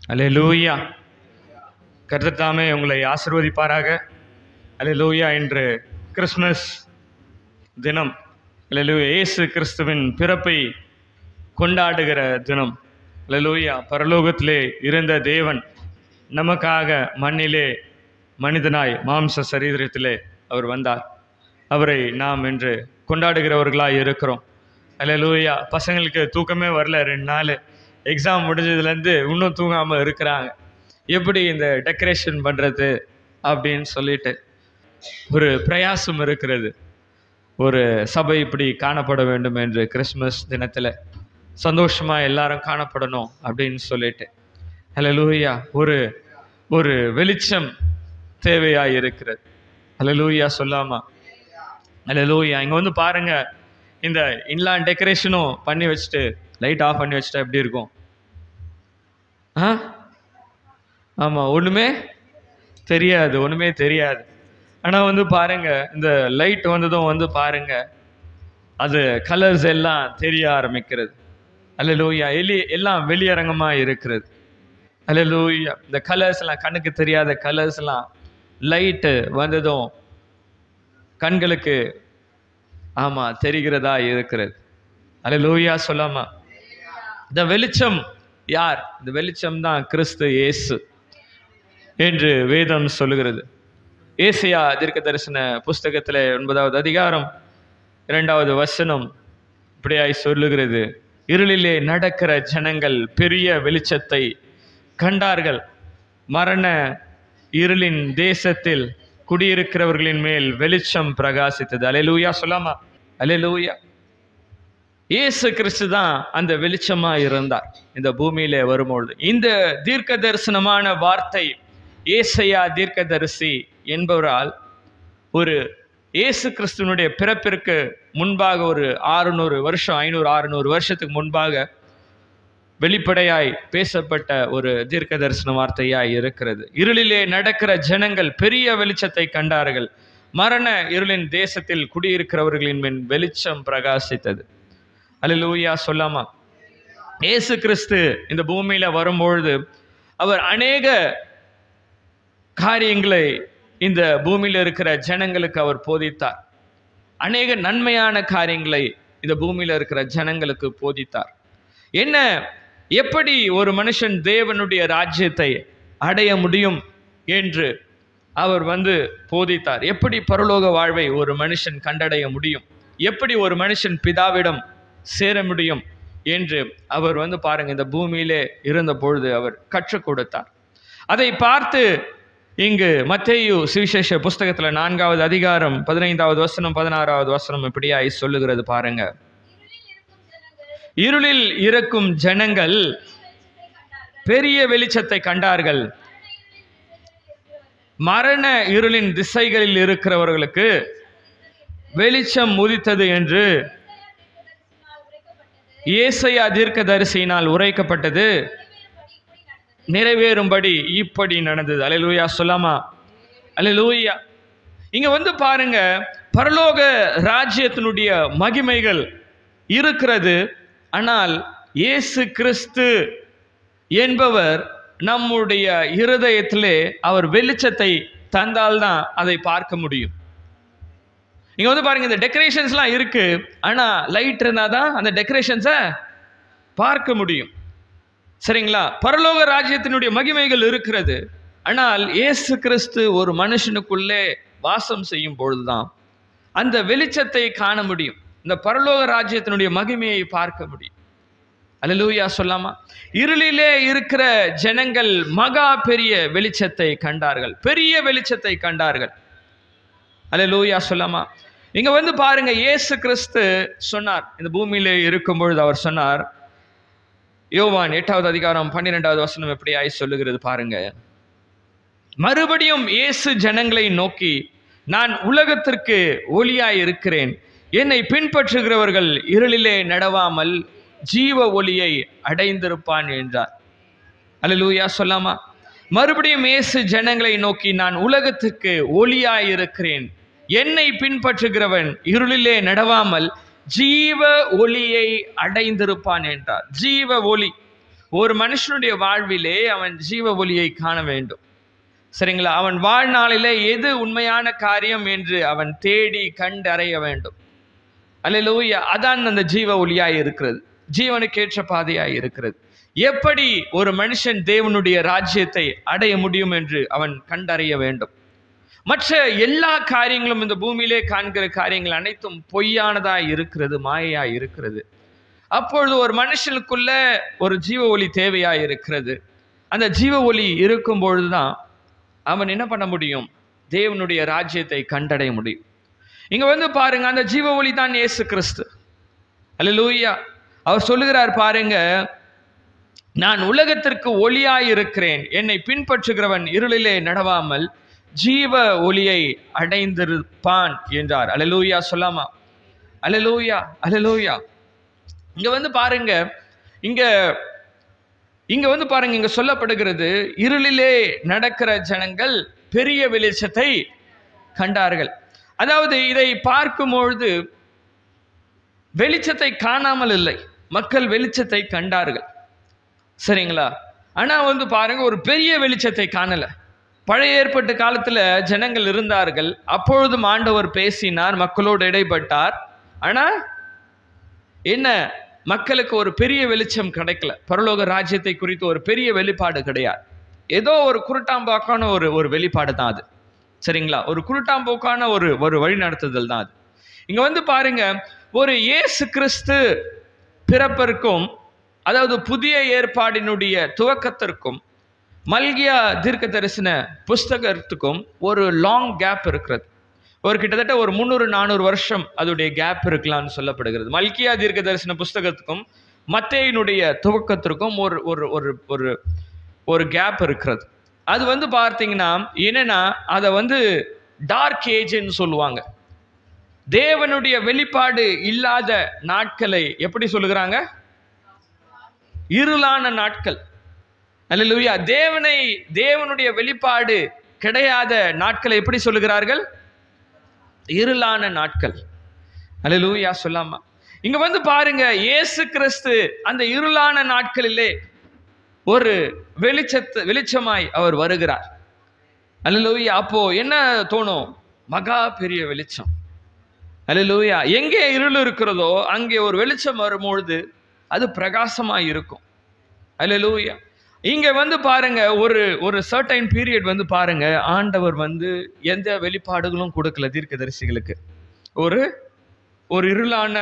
அல்லேலூயா கர்த்தர் தாமே உங்களை ஆசிர்வதிப்பாராக அல்லேலூயா இன்று கிறிஸ்மஸ் தினம் அல்லேலூயா இயேசு கிறிஸ்துவின் பிறப்பை கொண்டாடுகிற தினம் அல்லேலூயா பரலோகத்திலே இருந்த தேவன் நமக்காக மண்ணிலே மனிதனாய் மாம்ச சரீரத்திலே அவர் வந்தார் அவரை நாம் இன்று கொண்டாடுகிறவர்களாய் இருக்கிறோம் அல்லேலூயா பசங்களுக்கு தூக்கமே வரல ரெண்டு நாள் எக்ஸாம் முடிஞ்சதுலேருந்து இன்னும் தூங்காமல் இருக்கிறாங்க எப்படி இந்த டெக்கரேஷன் பண்ணுறது அப்படின்னு சொல்லிட்டு ஒரு பிரயாசம் இருக்கிறது ஒரு சபை இப்படி காணப்பட வேண்டும் என்று கிறிஸ்மஸ் தினத்தில் சந்தோஷமாக எல்லாரும் காணப்படணும் அப்படின்னு சொல்லிட்டு ஹலலூயா ஒரு ஒரு வெளிச்சம் தேவையாக இருக்கிறது ஹலலூயா சொல்லாமா ஹலலூயா இங்கே வந்து பாருங்க இந்த இன்லாண்ட் டெக்கரேஷனும் பண்ணி வச்சுட்டு லைட் ஆஃப் பண்ணி வச்சுட்டா எப்படி இருக்கும் ஆ ஆமாம் ஒன்றுமே தெரியாது ஒன்றுமே தெரியாது ஆனால் வந்து பாருங்க இந்த லைட் வந்ததும் வந்து பாருங்க அது கலர்ஸ் எல்லாம் தெரிய ஆரம்பிக்கிறது அல்ல லூயா எலி எல்லாம் வெளியரங்கமாக இருக்கிறது அல்ல லூயா இந்த கலர்ஸ் எல்லாம் கண்ணுக்கு தெரியாத கலர்ஸ் எல்லாம் லைட்டு வந்ததும் கண்களுக்கு ஆமாம் தெரிகிறதா இருக்கிறது அல்ல லூயா சொல்லாமா இந்த வெளிச்சம் யார் இந்த வெளிச்சம் தான் கிறிஸ்து இயேசு என்று வேதம் சொல்லுகிறது ஏசியா தீர்க்க தரிசன புஸ்தகத்தில் ஒன்பதாவது அதிகாரம் இரண்டாவது வசனம் இப்படியாய் சொல்லுகிறது இருளிலே நடக்கிற ஜனங்கள் பெரிய வெளிச்சத்தை கண்டார்கள் மரண இருளின் தேசத்தில் குடியிருக்கிறவர்களின் மேல் வெளிச்சம் பிரகாசித்தது அலையலூயா சொல்லாமா அலையலூயா இயேசு கிறிஸ்து தான் அந்த வெளிச்சமா இருந்தார் இந்த பூமியிலே வரும்பொழுது இந்த தீர்க்க தரிசனமான வார்த்தை ஏசையா தீர்க்கதரிசி என்பவரால் ஒரு இயேசு கிறிஸ்துவனுடைய பிறப்பிற்கு முன்பாக ஒரு ஆறுநூறு வருஷம் ஐநூறு ஆறுநூறு வருஷத்துக்கு முன்பாக வெளிப்படையாய் பேசப்பட்ட ஒரு தீர்க்க தரிசன வார்த்தையாய் இருக்கிறது இருளிலே நடக்கிற ஜனங்கள் பெரிய வெளிச்சத்தை கண்டார்கள் மரண இருளின் தேசத்தில் குடியிருக்கிறவர்களின் மேல் வெளிச்சம் பிரகாசித்தது அல்லூயா சொல்லாமா இயேசு கிறிஸ்து இந்த பூமியில வரும்பொழுது அவர் அநேக காரியங்களை இந்த பூமியில் இருக்கிற ஜனங்களுக்கு அவர் போதித்தார் அநேக நன்மையான காரியங்களை இந்த பூமியில் இருக்கிற ஜனங்களுக்கு போதித்தார் என்ன எப்படி ஒரு மனுஷன் தேவனுடைய ராஜ்யத்தை அடைய முடியும் என்று அவர் வந்து போதித்தார் எப்படி பரலோக வாழ்வை ஒரு மனுஷன் கண்டடைய முடியும் எப்படி ஒரு மனுஷன் பிதாவிடம் சேர முடியும் என்று அவர் வந்து பாருங்க இந்த பூமியிலே இருந்த பொழுது அவர் கற்றுக் கொடுத்தார் அதை பார்த்து இங்கு மத்தேயு சுவிசேஷ புஸ்தகத்துல நான்காவது அதிகாரம் பதினைந்தாவது வசனம் பதினாறாவது வசனம் இப்படியாய் சொல்லுகிறது பாருங்க இருளில் இருக்கும் ஜனங்கள் பெரிய வெளிச்சத்தை கண்டார்கள் மரண இருளின் திசைகளில் இருக்கிறவர்களுக்கு வெளிச்சம் உதித்தது என்று ஏசையா தீர்க்கதரிசியினால் உரைக்கப்பட்டது நிறைவேறும்படி இப்படி நடந்தது அலையலூயா சொல்லாமா அலையலூயா இங்க வந்து பாருங்க பரலோக ராஜ்யத்தினுடைய மகிமைகள் இருக்கிறது ஆனால் இயேசு கிறிஸ்து என்பவர் நம்முடைய இருதயத்திலே அவர் வெளிச்சத்தை தந்தால்தான் அதை பார்க்க முடியும் இங்க வந்து பாருங்க இந்த டெக்கரேஷன்ஸ்லாம் இருக்கு ஆனா லைட் இருந்தாதான் அந்த டெக்கரேஷன்ஸை பார்க்க முடியும் சரிங்களா பரலோக ராஜ்யத்தினுடைய மகிமைகள் இருக்கிறது ஆனால் இயேசு கிறிஸ்து ஒரு மனுஷனுக்குள்ளே வாசம் செய்யும் பொழுதுதான் அந்த வெளிச்சத்தை காண முடியும் இந்த பரலோக ராஜ்யத்தினுடைய மகிமையை பார்க்க முடியும் அல்லூயா சொல்லாமா இருளிலே இருக்கிற ஜனங்கள் மகா பெரிய வெளிச்சத்தை கண்டார்கள் பெரிய வெளிச்சத்தை கண்டார்கள் அல்லூயா சொல்லாமா இங்க வந்து பாருங்க இயேசு கிறிஸ்து சொன்னார் இந்த பூமியிலே இருக்கும் பொழுது அவர் சொன்னார் யோவான் எட்டாவது அதிகாரம் பன்னிரெண்டாவது வசனம் எப்படி ஆய் சொல்லுகிறது பாருங்க மறுபடியும் இயேசு ஜனங்களை நோக்கி நான் உலகத்திற்கு ஒளியாய் இருக்கிறேன் என்னை பின்பற்றுகிறவர்கள் இருளிலே நடவாமல் ஜீவ ஒளியை அடைந்திருப்பான் என்றார் அல்லூயா சொல்லாமா மறுபடியும் இயேசு ஜனங்களை நோக்கி நான் உலகத்துக்கு ஒளியாய் இருக்கிறேன் என்னை பின்பற்றுகிறவன் இருளிலே நடவாமல் ஜீவ ஒளியை அடைந்திருப்பான் என்றார் ஜீவ ஒளி ஒரு மனுஷனுடைய வாழ்விலே அவன் ஜீவ ஒளியை காண வேண்டும் சரிங்களா அவன் வாழ்நாளிலே எது உண்மையான காரியம் என்று அவன் தேடி கண்டறிய வேண்டும் அல்லேலூயா அதான் அந்த ஜீவ ஒளியாய் இருக்கிறது ஜீவனுக்கேற்ற பாதையாய் இருக்கிறது எப்படி ஒரு மனுஷன் தேவனுடைய ராஜ்யத்தை அடைய முடியும் என்று அவன் கண்டறிய வேண்டும் மற்ற எல்லா காரியங்களும் இந்த பூமியிலே காண்கிற காரியங்கள் அனைத்தும் பொய்யானதாய் இருக்கிறது மாயையாய் இருக்கிறது அப்பொழுது ஒரு மனுஷனுக்குள்ள ஒரு ஜீவ ஒளி தேவையாய் இருக்கிறது அந்த ஜீவ ஒளி இருக்கும் பொழுதுதான் அவன் என்ன பண்ண முடியும் தேவனுடைய ராஜ்யத்தை கண்டடைய முடியும் இங்க வந்து பாருங்க அந்த ஜீவ ஒளி தான் இயேசு கிறிஸ்து அல்லேலூயா அவர் சொல்லுகிறார் பாருங்க நான் உலகத்திற்கு ஒளியாய் இருக்கிறேன் என்னை பின்பற்றுகிறவன் இருளிலே நடவாமல் ஜீவ ஒளியை அடைந்திருப்பான் என்றார் அல்லேலூயா சொல்லாமா அல்லேலூயா அல்லேலூயா இங்க வந்து பாருங்க இங்க இங்க வந்து பாருங்க இங்க சொல்லப்படுகிறது இருளிலே நடக்கிற ஜனங்கள் பெரிய வெளிச்சத்தை கண்டார்கள் அதாவது இதை பார்க்கும்பொழுது வெளிச்சத்தை காணாமல் இல்லை மக்கள் வெளிச்சத்தை கண்டார்கள் சரிங்களா ஆனா வந்து பாருங்க ஒரு பெரிய வெளிச்சத்தை காணல பழைய ஏற்பட்ட காலத்துல ஜனங்கள் இருந்தார்கள் அப்பொழுதும் ஆண்டவர் பேசினார் மக்களோடு இடைப்பட்டார் ஆனா என்ன மக்களுக்கு ஒரு பெரிய வெளிச்சம் கிடைக்கல பரலோக ராஜ்யத்தை குறித்து ஒரு பெரிய வெளிப்பாடு கிடையாது ஏதோ ஒரு குருட்டாம்பாக்கான ஒரு ஒரு வெளிப்பாடு தான் அது சரிங்களா ஒரு குருட்டாம்போக்கான ஒரு ஒரு வழிநடத்துதல் தான் அது இங்க வந்து பாருங்க ஒரு இயேசு கிறிஸ்து பிறப்பிற்கும் அதாவது புதிய ஏற்பாடினுடைய துவக்கத்திற்கும் மல்கியா தீர்க்க தரிசன புஸ்தகத்துக்கும் ஒரு லாங் கேப் இருக்கிறது ஒரு கிட்டத்தட்ட ஒரு முந்நூறு நானூறு வருஷம் அதோடைய கேப் இருக்கலாம்னு சொல்லப்படுகிறது மல்கியா தீர்க்க தரிசன புஸ்தகத்துக்கும் மத்தேயினுடைய துவக்கத்திற்கும் ஒரு ஒரு ஒரு ஒரு ஒரு கேப் இருக்கிறது அது வந்து பார்த்தீங்கன்னா என்னன்னா அதை வந்து டார்க் ஏஜ்னு சொல்லுவாங்க தேவனுடைய வெளிப்பாடு இல்லாத நாட்களை எப்படி சொல்லுகிறாங்க இருளான நாட்கள் அல்லேலூயா தேவனை தேவனுடைய வெளிப்பாடு கிடையாத நாட்களை எப்படி சொல்லுகிறார்கள் இருளான நாட்கள் அல்லேலூயா சொல்லாமா இங்க வந்து பாருங்க இயேசு கிறிஸ்து அந்த இருளான நாட்களிலே ஒரு வெளிச்சத்து வெளிச்சமாய் அவர் வருகிறார் அல்லேலூயா அப்போ என்ன தோணும் மகா பெரிய வெளிச்சம் அல்லேலூயா எங்கே இருள் இருக்கிறதோ அங்கே ஒரு வெளிச்சம் வரும்பொழுது அது பிரகாசமாய் இருக்கும் அல்லேலூயா இங்க வந்து பாருங்க ஒரு ஒரு சர்டைன் பீரியட் வந்து பாருங்க ஆண்டவர் வந்து எந்த வெளிப்பாடுகளும் கொடுக்கல தீர்க்கதரிசிகளுக்கு ஒரு ஒரு இருளான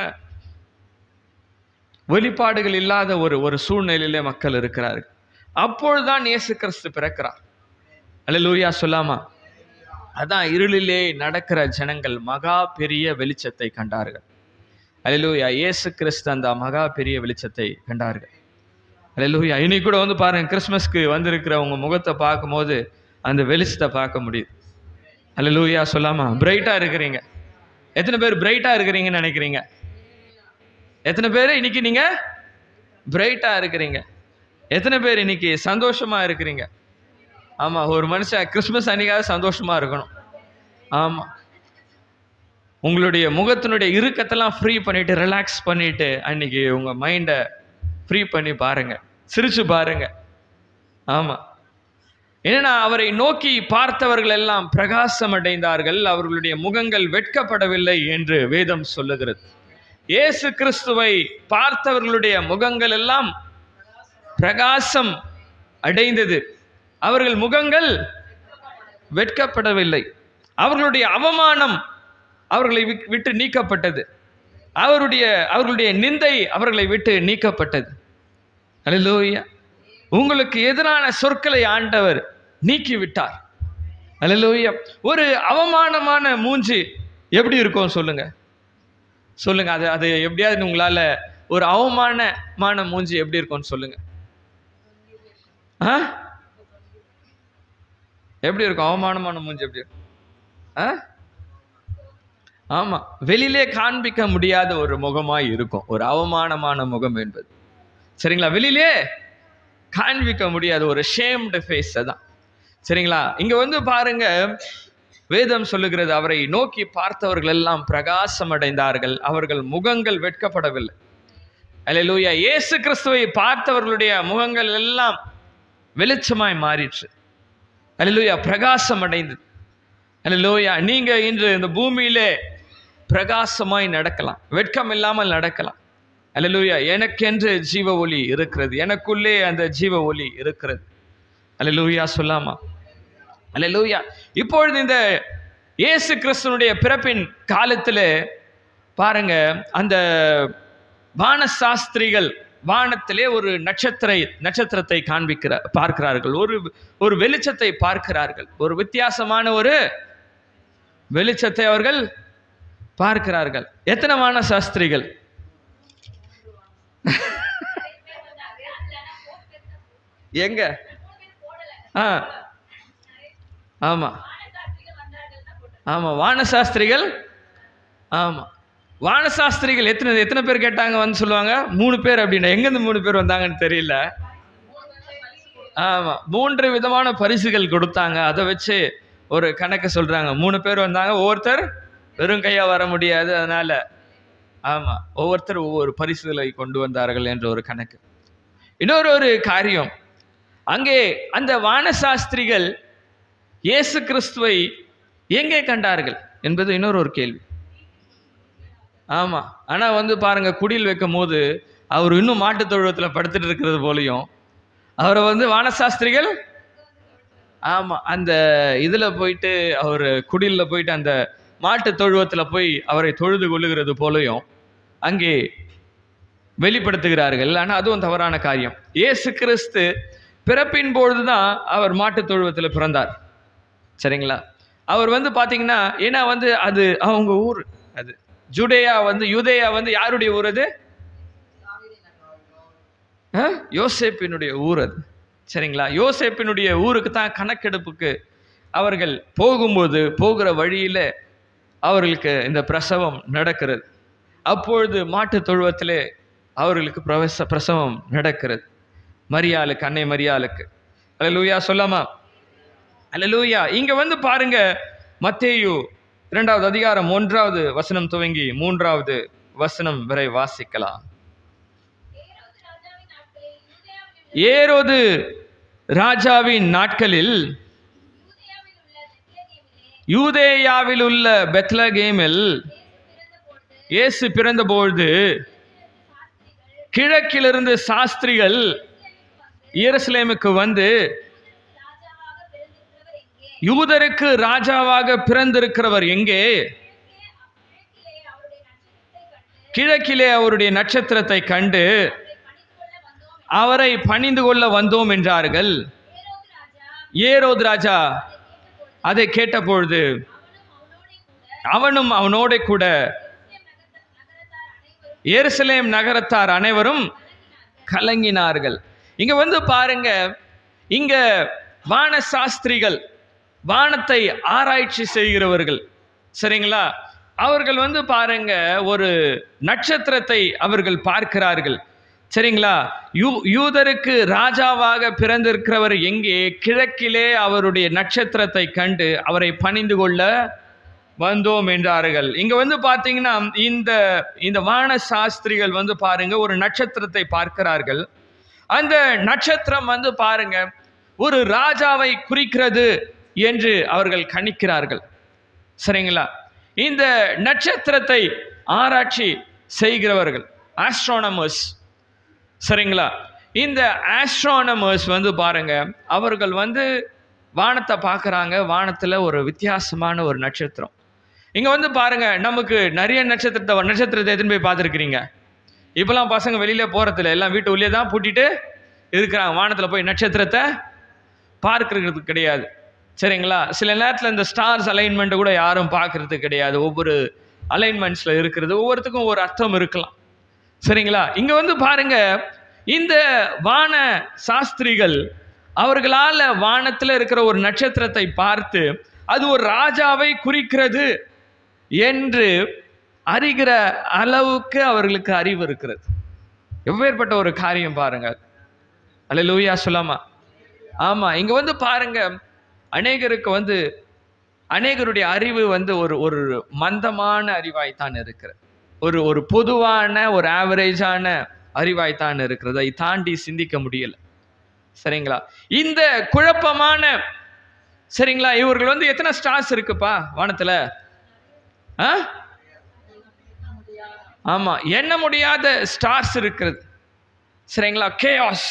வெளிப்பாடுகள் இல்லாத ஒரு ஒரு சூழ்நிலையில மக்கள் இருக்கிறார்கள் அப்பொழுதுதான் இயேசு கிறிஸ்து பிறக்கிறார் அல்லேலூயா சொல்லாமா அதான் இருளிலே நடக்கிற ஜனங்கள் மகா பெரிய வெளிச்சத்தை கண்டார்கள் அல்லேலூயா இயேசு கிறிஸ்து அந்த மகா பெரிய வெளிச்சத்தை கண்டார்கள் அல்லேலூயா இன்னைக்கு கூட வந்து பாருங்க கிறிஸ்மஸ்க்கு வந்திருக்கிற உங்க முகத்தை பார்க்கும்போது அந்த வெளிச்சத்தை பார்க்க முடியுது அல்லேலூயா சொல்லாமா பிரைட்டா இருக்கிறீங்க எத்தனை பேர் பிரைட்டா இருக்கிறீங்கன்னு நினைக்கிறீங்க எத்தனை பேர் இன்னைக்கு நீங்க பிரைட்டா இருக்கிறீங்க எத்தனை பேர் இன்னைக்கு சந்தோஷமா இருக்கிறீங்க ஆமா ஒரு மனுஷன் கிறிஸ்மஸ் அன்னைக்காக சந்தோஷமா இருக்கணும் ஆமா உங்களுடைய முகத்தினுடைய இறுக்கத்தெல்லாம் ஃப்ரீ பண்ணிட்டு ரிலாக்ஸ் பண்ணிட்டு அன்னைக்கு உங்க மைண்டை ஃப்ரீ பண்ணி பாருங்க சிரிச்சு பாருங்க ஆமா ஏன்னா அவரை நோக்கி பார்த்தவர்கள் எல்லாம் பிரகாசம் அடைந்தார்கள் அவர்களுடைய முகங்கள் வெட்கப்படவில்லை என்று வேதம் சொல்லுகிறது இயேசு கிறிஸ்துவை பார்த்தவர்களுடைய முகங்கள் எல்லாம் பிரகாசம் அடைந்தது அவர்கள் முகங்கள் வெட்கப்படவில்லை அவர்களுடைய அவமானம் அவர்களை வி- விட்டு நீக்கப்பட்டது அவருடைய அவர்களுடைய நிந்தை அவர்களை விட்டு நீக்கப்பட்டது அல்லேலூயா உங்களுக்கு எதிரான சொற்களை ஆண்டவர் நீக்கி விட்டார் அல்லேலூயா ஒரு அவமானமான மூஞ்சி எப்படி இருக்கும் சொல்லுங்க சொல்லுங்க அது அது எப்படியாவது உங்களால ஒரு அவமானமான மூஞ்சி எப்படி இருக்கும்னு சொல்லுங்க ஆ எப்படி இருக்கும் அவமானமான மூஞ்சி எப்படி இருக்கும் ஆ ஆமா வெளியிலே காண்பிக்க முடியாத ஒரு முகமாய் இருக்கும் ஒரு அவமானமான முகம் என்பது சரிங்களா வெளியிலே காண்பிக்க முடியாத ஒரு ஷேம்டு ஃபேஸ் அதான் சரிங்களா இங்க வந்து பாருங்க வேதம் சொல்லுகிறது அவரை நோக்கி பார்த்தவர்கள் எல்லாம் பிரகாசம் அடைந்தார்கள் அவர்கள் முகங்கள் வெட்கப்படவில்லை அல்லேலூயா இயேசு கிறிஸ்துவை பார்த்தவர்களுடைய முகங்கள் எல்லாம் வெளிச்சமாய் மாறிற்று அல்லேலூயா பிரகாசம் அடைந்தது அல்லேலூயா நீங்க இன்று இந்த பூமியிலே பிரகாசமாய் நடக்கலாம் வெட்கம் இல்லாமல் நடக்கலாம் அல்லேலூயா எனக்கென்று ஜீவ ஒளி இருக்கிறது எனக்குள்ளே அந்த ஜீவ ஒளி இருக்கிறது அல்லேலூயா சொல்லாமா அல்லேலூயா இப்பொழுது இந்த இயேசு கிறிஸ்துனுடைய பிறப்பின் காலத்தில் பாருங்க அந்த வானசாஸ்திரிகள் வானத்திலே ஒரு நட்சத்திர நட்சத்திரத்தை காண்பிக்கிற பார்க்கிறார்கள் ஒரு ஒரு வெளிச்சத்தை பார்க்கிறார்கள் ஒரு வித்தியாசமான ஒரு வெளிச்சத்தை அவர்கள் பார்க்கிறார்கள் எத்தனை வான சாஸ்திரிகள் எங்க ஆ ஆமா ஆமா வானசாஸ்திரிகள் ஆமா வானசாஸ்திரிகள் எத்தனை எத்தனை பேர் கேட்டாங்க வந்து சொல்லுவாங்க மூணு பேர் அப்படின்னா எங்கேருந்து மூணு பேர் வந்தாங்கன்னு தெரியல ஆமா மூன்று விதமான பரிசுகள் கொடுத்தாங்க அதை வச்சு ஒரு கணக்கு சொல்றாங்க மூணு பேர் வந்தாங்க ஒவ்வொருத்தர் வெறும் கையா வர முடியாது அதனால ஆமா ஒவ்வொருத்தர் ஒவ்வொரு பரிசுகளை கொண்டு வந்தார்கள் என்ற ஒரு கணக்கு இன்னொரு ஒரு காரியம் அங்கே அந்த வானசாஸ்திரிகள் இயேசு கிறிஸ்துவை எங்கே கண்டார்கள் என்பது இன்னொரு ஒரு கேள்வி ஆமா ஆனா வந்து பாருங்க குடியில் வைக்கும் போது அவர் இன்னும் மாட்டுத் தொழுவத்துல படுத்துட்டு இருக்கிறது போலையும் அவரை வந்து வானசாஸ்திரிகள் ஆமா அந்த இதுல போயிட்டு அவர் குடில்ல போயிட்டு அந்த மாட்டு தொழுவத்துல போய் அவரை தொழுது கொள்ளுகிறது போலையும் அங்கே வெளிப்படுத்துகிறார்கள் ஆனா அதுவும் தவறான காரியம் இயேசு கிறிஸ்து பிறப்பின் பொழுதுதான் அவர் மாட்டு தொழுவத்துல பிறந்தார் சரிங்களா அவர் வந்து பாத்தீங்கன்னா ஏன்னா வந்து அது அவங்க ஊர் அது ஜுடேயா வந்து யூதேயா வந்து யாருடைய ஊர் அது ஆ? யோசேப்பினுடைய ஊர் அது சரிங்களா யோசேப்பினுடைய ஊருக்கு தான் கணக்கெடுப்புக்கு அவர்கள் போகும்போது போகிற வழியில அவர்களுக்கு இந்த பிரசவம் நடக்கிறது அப்பொழுது மாட்டுத் தொழுவத்திலே அவர்களுக்கு பிரவச பிரசவம் நடக்கிறது மரியாளுக்கு அன்னை மரியாளுக்கு அல்லேலூயா சொல்லாமா அல்லேலூயா இங்க வந்து பாருங்க மத்தேயு இரண்டாவது அதிகாரம் ஒன்றாவது வசனம் துவங்கி மூன்றாவது வசனம் வரை வாசிக்கலாம் ஏரோது ராஜாவின் நாட்களில் யூதேயாவில் உள்ள பெத்லகேமில் இயேசு பிறந்தபொழுது கிழக்கிலிருந்து சாஸ்திரிகள் எருசலேமுக்கு வந்து யூதருக்கு ராஜாவாக பிறந்திருக்கிறவர் எங்கே கிழக்கிலே அவருடைய நட்சத்திரத்தை கண்டு அவரை பணிந்து கொள்ள வந்தோம் என்றார்கள் ஏரோது ராஜா அதை கேட்டபொழுது அவனும் அவனோட கூட எருசலேம் நகரத்தார் அனைவரும் கலங்கினார்கள் இங்க வந்து பாருங்க இங்க வான சாஸ்திரிகள் வானத்தை ஆராய்ச்சி செய்கிறவர்கள் சரிங்களா அவர்கள் வந்து பாருங்க ஒரு நட்சத்திரத்தை அவர்கள் பார்க்கிறார்கள் சரிங்களா யூ யூதருக்கு ராஜாவாக பிறந்திருக்கிறவர் எங்கே கிழக்கிலே அவருடைய நட்சத்திரத்தை கண்டு அவரை பணிந்து கொள்ள வந்தோம் என்றார்கள் இங்க வந்து பாத்தீங்கன்னா இந்த இந்த வான சாஸ்திரிகள் வந்து பாருங்க ஒரு நட்சத்திரத்தை பார்க்கிறார்கள் அந்த நட்சத்திரம் வந்து பாருங்க ஒரு ராஜாவை குறிக்கிறது என்று அவர்கள் கணிக்கிறார்கள் சரிங்களா இந்த நட்சத்திரத்தை ஆராய்ச்சி செய்கிறவர்கள் ஆஸ்ட்ரானமர்ஸ் சரிங்களா இந்த ஆஸ்ட்ரானமர்ஸ் வந்து பாருங்க அவர்கள் வந்து வானத்தை பார்க்குறாங்க வானத்தில் ஒரு வித்தியாசமான ஒரு நட்சத்திரம் இங்கே வந்து பாருங்க நமக்கு நிறைய நட்சத்திரத்தை நட்சத்திரத்தை எத்தனை போய் பார்த்துருக்கிறீங்க இப்போலாம் பசங்க வெளியில போகிறதில்ல எல்லாம் வீட்டு உள்ளே தான் பூட்டிட்டு இருக்கிறாங்க வானத்தில் போய் நட்சத்திரத்தை பார்க்கறது கிடையாது சரிங்களா சில நேரத்தில் இந்த ஸ்டார்ஸ் அலைன்மெண்ட்டை கூட யாரும் பார்க்கறது கிடையாது ஒவ்வொரு அலைன்மெண்ட்ஸில் இருக்கிறது ஒவ்வொருத்துக்கும் ஒரு அர்த்தம் இருக்கலாம் சரிங்களா இங்க வந்து பாருங்க இந்த வான சாஸ்திரிகள் அவர்களால வானத்துல இருக்கிற ஒரு நட்சத்திரத்தை பார்த்து அது ஒரு ராஜாவை குறிக்கிறது என்று அறிகிற அளவுக்கு அவர்களுக்கு அறிவு இருக்கிறது எவ்வேற்பட்ட ஒரு காரியம் பாருங்க அல்ல லூயா சொல்லாமா ஆமா இங்க வந்து பாருங்க அநேகருக்கு வந்து அநேகருடைய அறிவு வந்து ஒரு ஒரு மந்தமான அறிவாய்த்தான் இருக்கிறது ஒரு ஒரு பொதுவான ஒரு ஆவரேஜான அறிவாய்த்தான் இருக்கிறது அதை தாண்டி சிந்திக்க முடியல சரிங்களா இந்த குழப்பமான சரிங்களா இவர்கள் வந்து எத்தனை ஸ்டார்ஸ் இருக்குப்பா வானத்துல ஆ ஆமா எண்ண முடியாத ஸ்டார்ஸ் இருக்கிறது சரிங்களா கேஆஸ்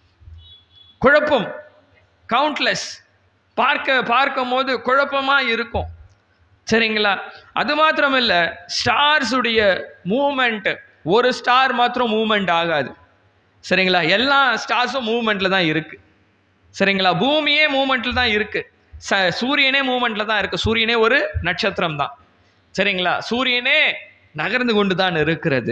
குழப்பம் கவுண்ட்லெஸ் பார்க்க பார்க்கும் போது குழப்பமா இருக்கும் சரிங்களா அது மாத்திரம் இல்ல ஸ்டார்ஸ் உடைய மூமெண்ட் ஒரு ஸ்டார் மாத்திரம் மூமெண்ட் ஆகாது சரிங்களா எல்லா ஸ்டார்ஸும் மூமெண்ட்ல தான் இருக்கு சரிங்களா பூமியே மூமெண்ட்ல தான் இருக்கு ச சூரியனே மூமெண்ட்ல தான் இருக்கு சூரியனே ஒரு நட்சத்திரம் தான் சரிங்களா சூரியனே நகர்ந்து கொண்டு தான் இருக்கிறது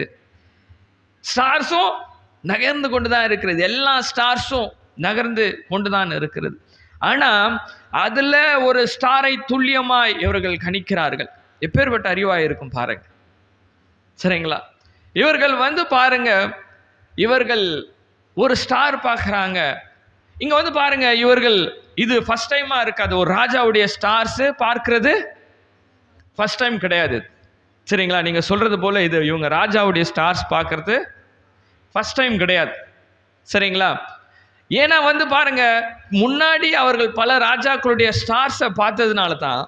ஸ்டார்ஸும் நகர்ந்து கொண்டு தான் இருக்கிறது எல்லா ஸ்டார்ஸும் நகர்ந்து கொண்டு தான் இருக்கிறது ஆனா அதுல ஒரு ஸ்டாரை துல்லியமாய் இவர்கள் கணிக்கிறார்கள் எப்பேற்பட்ட அறிவாய் இருக்கும் பாருங்க சரிங்களா இவர்கள் வந்து பாருங்க இவர்கள் ஒரு ஸ்டார் பார்க்குறாங்க இங்க வந்து பாருங்க இவர்கள் இது ஃபர்ஸ்ட் டைமா இருக்காது ஒரு ராஜாவுடைய ஸ்டார்ஸ் பார்க்கிறது ஃபர்ஸ்ட் டைம் கிடையாது சரிங்களா நீங்க சொல்றது போல இது இவங்க ராஜாவுடைய ஸ்டார்ஸ் பார்க்கறது ஃபர்ஸ்ட் டைம் கிடையாது சரிங்களா ஏன்னா வந்து பாருங்க முன்னாடி அவர்கள் பல ராஜாக்களுடைய ஸ்டார்ஸை பார்த்ததுனால தான்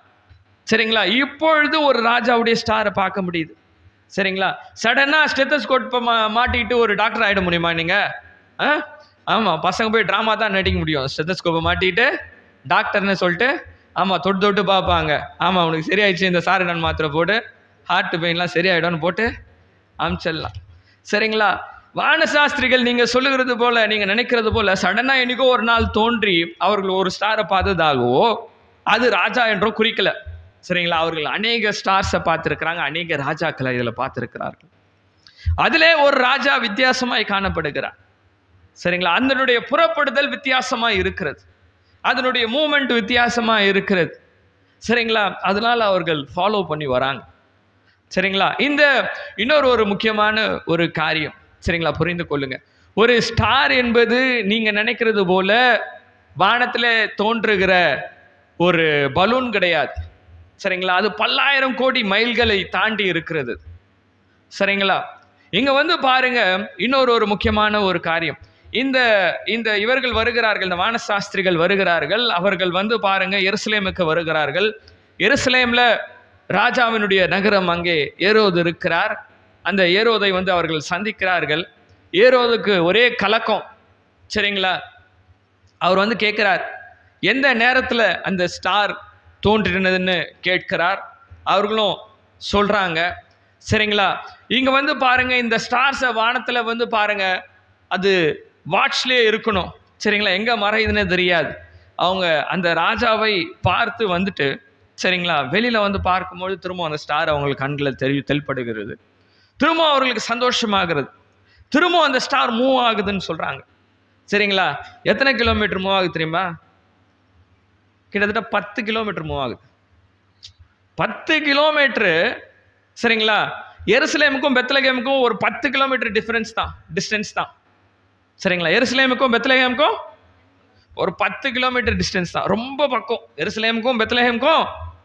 சரிங்களா இப்பொழுது ஒரு ராஜாவுடைய ஸ்டாரை பார்க்க முடியுது சரிங்களா சடனாக ஸ்டெத்தஸ்கோட் மா மாட்டிக்கிட்டு ஒரு டாக்டர் ஆகிட முடியுமா நீங்கள் ஆ ஆமாம் பசங்க போய் ட்ராமா தான் நடிக்க முடியும் ஸ்டெத்தஸ்கோப்பை மாட்டிக்கிட்டு டாக்டர்னு சொல்லிட்டு ஆமாம் தொட்டு தொட்டு பார்ப்பாங்க ஆமாம் உனக்கு சரியாயிடுச்சு இந்த சாரி நான் மாத்திரை போடு ஹார்ட் பெயின்லாம் சரியாயிடும்னு போட்டு அமிச்சிடலாம் சரிங்களா வானசாஸ்திரிகள் நீங்க சொல்லுகிறது போல நீங்க நினைக்கிறது போல சடனா என்னைக்கோ ஒரு நாள் தோன்றி அவர்கள் ஒரு ஸ்டாரை பார்த்ததாகவோ அது ராஜா என்றோ குறிக்கல சரிங்களா அவர்கள் அநேக ஸ்டார்ஸை பார்த்துருக்கிறாங்க அநேக ராஜாக்களை இதில் பார்த்துருக்கிறார்கள் அதிலே ஒரு ராஜா வித்தியாசமாய் காணப்படுகிறார் சரிங்களா அதனுடைய புறப்படுதல் வித்தியாசமா இருக்கிறது அதனுடைய மூமெண்ட் வித்தியாசமா இருக்கிறது சரிங்களா அதனால அவர்கள் ஃபாலோ பண்ணி வராங்க சரிங்களா இந்த இன்னொரு ஒரு முக்கியமான ஒரு காரியம் சரிங்களா புரிந்து கொள்ளுங்க ஒரு ஸ்டார் என்பது நீங்க நினைக்கிறது போல வானத்துல தோன்றுகிற ஒரு பலூன் கிடையாது சரிங்களா அது பல்லாயிரம் கோடி மைல்களை தாண்டி இருக்கிறது சரிங்களா இங்க வந்து பாருங்க இன்னொரு ஒரு முக்கியமான ஒரு காரியம் இந்த இந்த இவர்கள் வருகிறார்கள் இந்த வானசாஸ்திரிகள் வருகிறார்கள் அவர்கள் வந்து பாருங்க எருசலேமுக்கு வருகிறார்கள் எருசலேம்ல ராஜாவினுடைய நகரம் அங்கே ஏரோது இருக்கிறார் அந்த ஏரோதை வந்து அவர்கள் சந்திக்கிறார்கள் ஏரோதுக்கு ஒரே கலக்கம் சரிங்களா அவர் வந்து கேட்கிறார் எந்த நேரத்தில் அந்த ஸ்டார் தோன்றினதுன்னு கேட்கிறார் அவர்களும் சொல்றாங்க சரிங்களா இங்க வந்து பாருங்க இந்த ஸ்டார்ஸை வானத்துல வந்து பாருங்க அது வாட்ச்லேயே இருக்கணும் சரிங்களா எங்க மறையுதுன்னே தெரியாது அவங்க அந்த ராஜாவை பார்த்து வந்துட்டு சரிங்களா வெளியில வந்து பார்க்கும்போது திரும்ப அந்த ஸ்டார் அவங்களுக்கு கண்களில் தெரி தென்படுகிறது திரும்ப அவர்களுக்கு சந்தோஷமாகிறது திரும்ப அந்த ஸ்டார் மூவ் ஆகுதுன்னு சொல்றாங்க சரிங்களா எத்தனை கிலோமீட்டர் மூவ் ஆகுது தெரியுமா கிட்டத்தட்ட பத்து கிலோமீட்டர் மூவ் ஆகுது பத்து கிலோமீட்டரு சரிங்களா எருசலேமுக்கும் பெத்லகேமுக்கும் ஒரு பத்து கிலோமீட்டர் டிஃபரன்ஸ் தான் டிஸ்டன்ஸ் தான் சரிங்களா எருசலேமுக்கும் பெத்லகேமுக்கும் ஒரு பத்து கிலோமீட்டர் டிஸ்டன்ஸ் தான் ரொம்ப பக்கம் எருசலேமுக்கும் பெத்லஹேமுக்கும்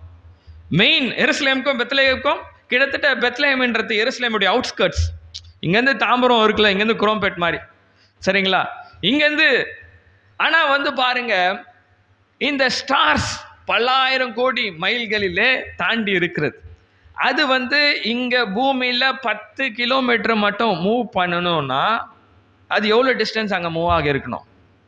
மெயின் எருசலேமுக்கும் பெத்லஹேமுக்கும் கிட்டத்தட்ட பெத்லஹேம்ன்றது எருசலேமுடைய அவுட்ஸ்கர்ட்ஸ் இங்கேருந்து தாம்பரம் இருக்குல்ல இங்கேருந்து குரோம்பேட் மாதிரி சரிங்களா இங்கேருந்து ஆனால் வந்து பாருங்க இந்த ஸ்டார்ஸ் பல்லாயிரம் கோடி மைல்களிலே தாண்டி இருக்கிறது அது வந்து இங்க பூமியில பத்து கிலோமீட்டர் மட்டும் மூவ் பண்ணணும்னா அது எவ்வளவு டிஸ்டன்ஸ் அங்க மூவ் ஆகி இருக்கணும்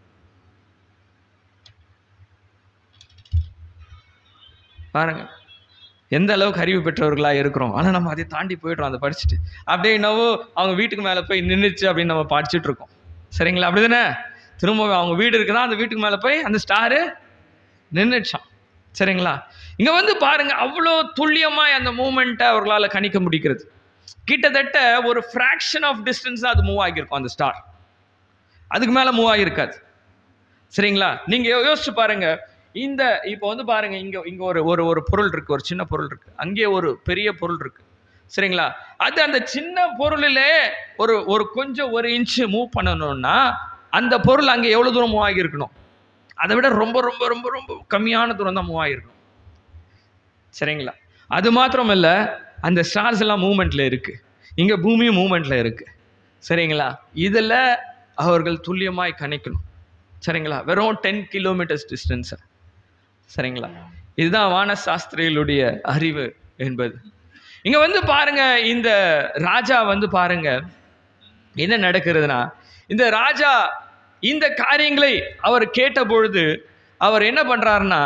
பாருங்க எந்த அளவுக்கு அறிவு பெற்றவர்களா இருக்கிறோம் ஆனா நம்ம அதை தாண்டி போயிடுறோம் அதை படிச்சுட்டு அப்படியே என்னவோ அவங்க வீட்டுக்கு மேல போய் நின்றுச்சு அப்படின்னு நம்ம படிச்சுட்டு இருக்கோம் சரிங்களா அப்படிதானே திரும்ப அவங்க வீடு இருக்குன்னா அந்த வீட்டுக்கு மேல போய் அந்த ஸ்டாரு நின்றுச்சான் சரிங்களா இங்க வந்து பாருங்க அவ்வளோ துல்லியமாய் அந்த மூமெண்ட்டை அவர்களால் கணிக்க முடிகிறது கிட்டத்தட்ட ஒரு ஃப்ராக்ஷன் ஆஃப் டிஸ்டன்ஸ் அது மூவ் ஆகியிருக்கும் அந்த ஸ்டார் அதுக்கு மேல மூவ் ஆகியிருக்காது சரிங்களா நீங்க யோ- யோசிச்சு பாருங்க இந்த இப்போ வந்து பாருங்க இங்க இங்க ஒரு ஒரு ஒரு பொருள் இருக்கு ஒரு சின்ன பொருள் இருக்கு அங்கே ஒரு பெரிய பொருள் இருக்கு சரிங்களா அது அந்த சின்ன பொருளிலே ஒரு ஒரு கொஞ்சம் ஒரு இன்ச்சு மூவ் பண்ணணும்னா அந்த பொருள் அங்கே எவ்வளவு தூரம் மூவ் ஆகியிருக்கணும் அதை விட ரொம்ப ரொம்ப ரொம்ப ரொம்ப கம்மியான தூரம் தான் மூவ் ஆகிருக்கும் சரிங்களா அது மாத்திரம் இல்ல அந்த ஸ்டார்ஸ் எல்லாம் மூவ்மெண்ட்ல இருக்கு இங்க பூமியும் மூவ்மெண்ட்ல இருக்கு சரிங்களா இதில் அவர்கள் துல்லியமாய் கணிக்கணும் சரிங்களா வெறும் டென் கிலோமீட்டர்ஸ் டிஸ்டன்ஸை சரிங்களா இதுதான் வானசாஸ்திரிகளுடைய அறிவு என்பது இங்க வந்து பாருங்க இந்த ராஜா வந்து பாருங்க என்ன நடக்கிறதுனா இந்த ராஜா இந்த காரியங்களை அவர் கேட்ட பொழுது அவர் என்ன பண்றாருன்னா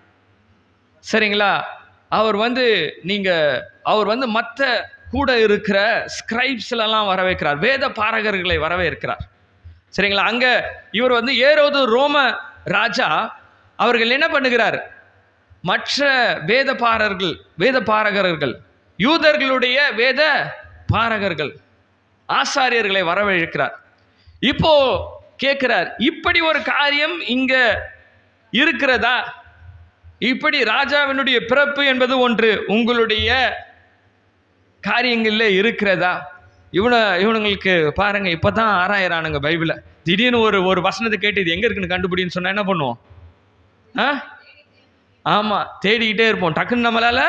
சரிங்களா அவர் வந்து நீங்க அவர் வந்து மற்ற கூட இருக்கிற ஸ்கிரைப்ஸ்லாம் வர வைக்கிறார் வேத பாரகர்களை வரவே இருக்கிறார் சரிங்களா அங்க இவர் வந்து ஏரோது ரோம ராஜா அவர்கள் என்ன பண்ணுகிறார் மற்ற வேத பாரர்கள் வேத பாரகர்கள் யூதர்களுடைய வேத பாரகர்கள் ஆசாரியர்களை வரவழைக்கிறார் இப்போ கேட்கிறார் இப்படி ஒரு காரியம் இங்க இருக்கிறதா இப்படி ராஜாவினுடைய பிறப்பு என்பது ஒன்று உங்களுடைய காரியங்கள்ல இருக்கிறதா இவன இவனுங்களுக்கு பாருங்க இப்பதான் ஆறாயிரானுங்க பைபிளை திடீர்னு ஒரு ஒரு வசனத்தை கேட்டு இது எங்க இருக்குன்னு கண்டுபிடின்னு சொன்னா என்ன பண்ணுவோம் ஆ ஆமா தேடிக்கிட்டே இருப்போம் டக்குன்னு நம்மளால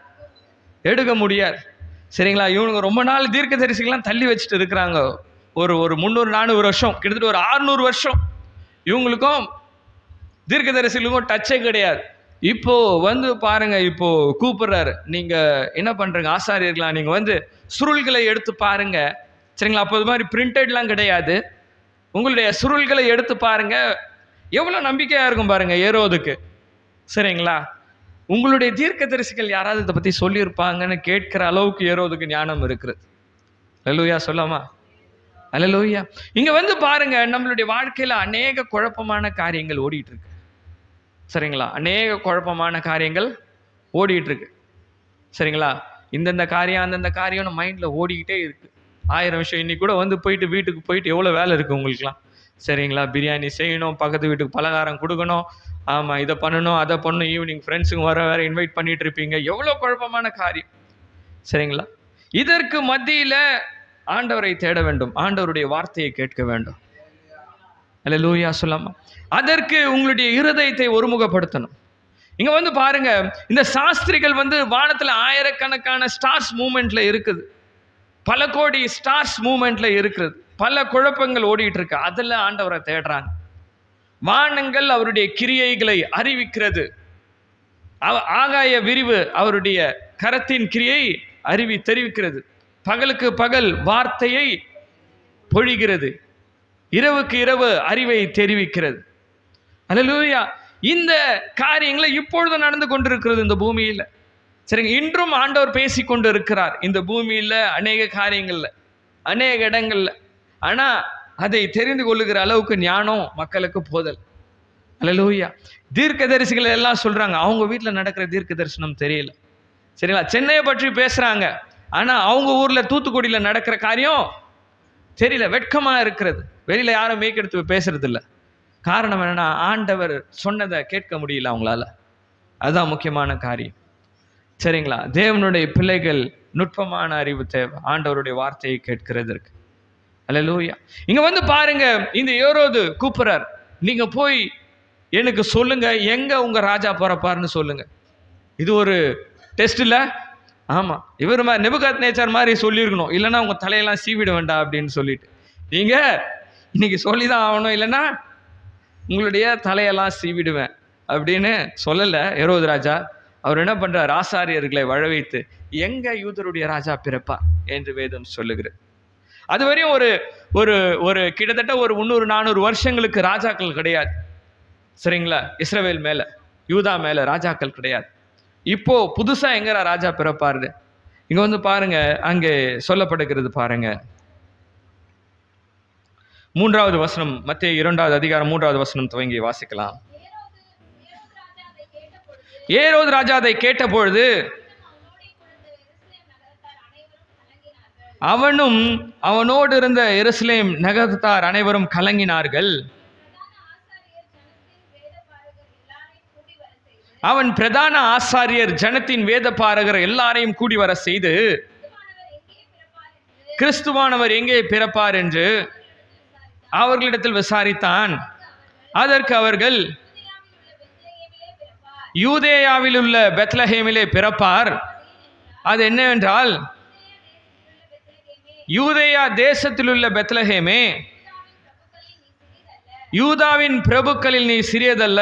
எடுக்க முடியாது சரிங்களா இவனுங்க ரொம்ப நாள் தீர்க்க தரிசிகள்லாம் தள்ளி வச்சுட்டு இருக்கிறாங்க ஒரு ஒரு முந்நூறு நானூறு வருஷம் கிட்டத்தட்ட ஒரு ஆறுநூறு வருஷம் இவங்களுக்கும் தீர்க்க தரிசிகளுக்கும் டச்சே கிடையாது இப்போ வந்து பாருங்க இப்போ கூப்பிடுறாரு நீங்க என்ன பண்றீங்க ஆசாரியர்களா நீங்க வந்து சுருள்களை எடுத்து பாருங்க சரிங்களா அப்போ இது மாதிரி பிரிண்டட்லாம் கிடையாது உங்களுடைய சுருள்களை எடுத்து பாருங்க எவ்வளோ நம்பிக்கையா இருக்கும் பாருங்க ஏரோதுக்கு சரிங்களா உங்களுடைய தீர்க்க தரிசிகள் யாராவது இதை பத்தி சொல்லியிருப்பாங்கன்னு கேட்கிற அளவுக்கு ஏரோதுக்கு ஞானம் இருக்கிறது அல்லூயா சொல்லாமா அல்லலூயா இங்க வந்து பாருங்க நம்மளுடைய வாழ்க்கையில அநேக குழப்பமான காரியங்கள் ஓடிட்டு இருக்கு சரிங்களா அநேக குழப்பமான காரியங்கள் ஓடிட்டு இருக்கு சரிங்களா இந்தந்த காரியம் அந்தந்த காரியம் மைண்ட்ல ஓடிக்கிட்டே இருக்கு ஆயிரம் விஷயம் இன்னைக்கு கூட வந்து போயிட்டு வீட்டுக்கு போயிட்டு எவ்வளோ வேலை இருக்கு உங்களுக்குலாம் சரிங்களா பிரியாணி செய்யணும் பக்கத்து வீட்டுக்கு பலகாரம் கொடுக்கணும் ஆமாம் இதை பண்ணணும் அதை பண்ணணும் ஈவினிங் ஃப்ரெண்ட்ஸுங்க வர வேற இன்வைட் பண்ணிட்டு இருப்பீங்க எவ்வளோ குழப்பமான காரியம் சரிங்களா இதற்கு மத்தியில ஆண்டவரை தேட வேண்டும் ஆண்டவருடைய வார்த்தையை கேட்க வேண்டும் அல்ல லூயா சொல்லாமா அதற்கு உங்களுடைய இருதயத்தை ஒருமுகப்படுத்தணும் இங்க வந்து பாருங்க இந்த சாஸ்திரிகள் வந்து வானத்துல ஆயிரக்கணக்கான ஸ்டார்ஸ் மூமெண்ட்ல இருக்குது பல கோடி ஸ்டார்ஸ் மூமெண்ட்ல இருக்கிறது பல குழப்பங்கள் ஓடிட்டு இருக்கு அதுல ஆண்டவரை தேடுறாங்க வானங்கள் அவருடைய கிரியைகளை அறிவிக்கிறது அவ- ஆகாய விரிவு அவருடைய கரத்தின் கிரியை அறிவி தெரிவிக்கிறது பகலுக்கு பகல் வார்த்தையை பொழிகிறது இரவுக்கு இரவு அறிவை தெரிவிக்கிறது அல்லேலூயா இந்த காரியங்களை இப்பொழுது நடந்து கொண்டிருக்கிறது இந்த பூமியில சரிங்க இன்றும் ஆண்டவர் பேசி கொண்டு இருக்கிறார் இந்த பூமியில அநேக காரியங்கள்ல அநேக இடங்கள்ல ஆனா அதை தெரிந்து கொள்ளுகிற அளவுக்கு ஞானம் மக்களுக்கு போதல் அல்லேலூயா தீர்க்க தரிசிகள் எல்லாம் சொல்றாங்க அவங்க வீட்ல நடக்கிற தீர்க்க தரிசனம் தெரியல சரிங்களா சென்னையை பற்றி பேசுறாங்க ஆனா அவங்க ஊர்ல தூத்துக்குடியில நடக்கிற காரியம் தெரியல வெட்கமா இருக்கிறது வெளியில யாரும் மேய்க்கெடுத்து பேசுறது இல்ல காரணம் என்னன்னா ஆண்டவர் சொன்னதை கேட்க முடியல அவங்களால அதுதான் முக்கியமான காரியம் சரிங்களா தேவனுடைய பிள்ளைகள் நுட்பமான அறிவு தேவை ஆண்டவருடைய வார்த்தையை கேட்கிறதற்கு அல்லேலூயா இங்க வந்து பாருங்க இந்த ஏரோது கூப்பிடுறார் நீங்க போய் எனக்கு சொல்லுங்க எங்க உங்க ராஜா பிறப்பாருன்னு சொல்லுங்க இது ஒரு டெஸ்ட் இல்ல ஆமா இவர் மாதிரி நெபுகாத் நேச்சர் மாதிரி சொல்லியிருக்கணும் இல்லைன்னா உங்க தலையெல்லாம் சீவிட வேண்டாம் அப்படின்னு சொல்லிட்டு நீங்க இன்னைக்கு சொல்லி தான் ஆகணும் இல்லைன்னா உங்களுடைய தலையெல்லாம் சீவிடுவேன் அப்படின்னு சொல்லல எரோது ராஜா அவர் என்ன பண்றார் ஆசாரியர்களை வழவைத்து எங்க யூதருடைய ராஜா பிறப்பா என்று வேதம் சொல்லுகிறது அதுவரையும் ஒரு ஒரு ஒரு கிட்டத்தட்ட ஒரு முந்நூறு நானூறு வருஷங்களுக்கு ராஜாக்கள் கிடையாது சரிங்களா இஸ்ரவேல் மேல யூதா மேல ராஜாக்கள் கிடையாது இப்போ புதுசா எங்க ராஜா பிறப்பாரு இங்க வந்து பாருங்க அங்கே சொல்லப்படுகிறது பாருங்க மூன்றாவது வசனம் மத்திய இரண்டாவது அதிகாரம் மூன்றாவது வசனம் துவங்கி வாசிக்கலாம் ஏரோது ராஜா அதை கேட்டபொழுது அவனும் அவனோடு இருந்த எருசலேம் நகரத்தார் அனைவரும் கலங்கினார்கள் அவன் பிரதான ஆசாரியர் ஜனத்தின் வேத பாரகர் எல்லாரையும் கூடி வர செய்து கிறிஸ்துவானவர் எங்கே பிறப்பார் என்று அவர்களிடத்தில் விசாரித்தான் அதற்கு அவர்கள் யூதேயாவில் உள்ள பெத்லஹேமிலே பிறப்பார் அது என்னவென்றால் யூதேயா தேசத்திலுள்ள பெத்லஹேமே யூதாவின் பிரபுக்களில் நீ சிறியதல்ல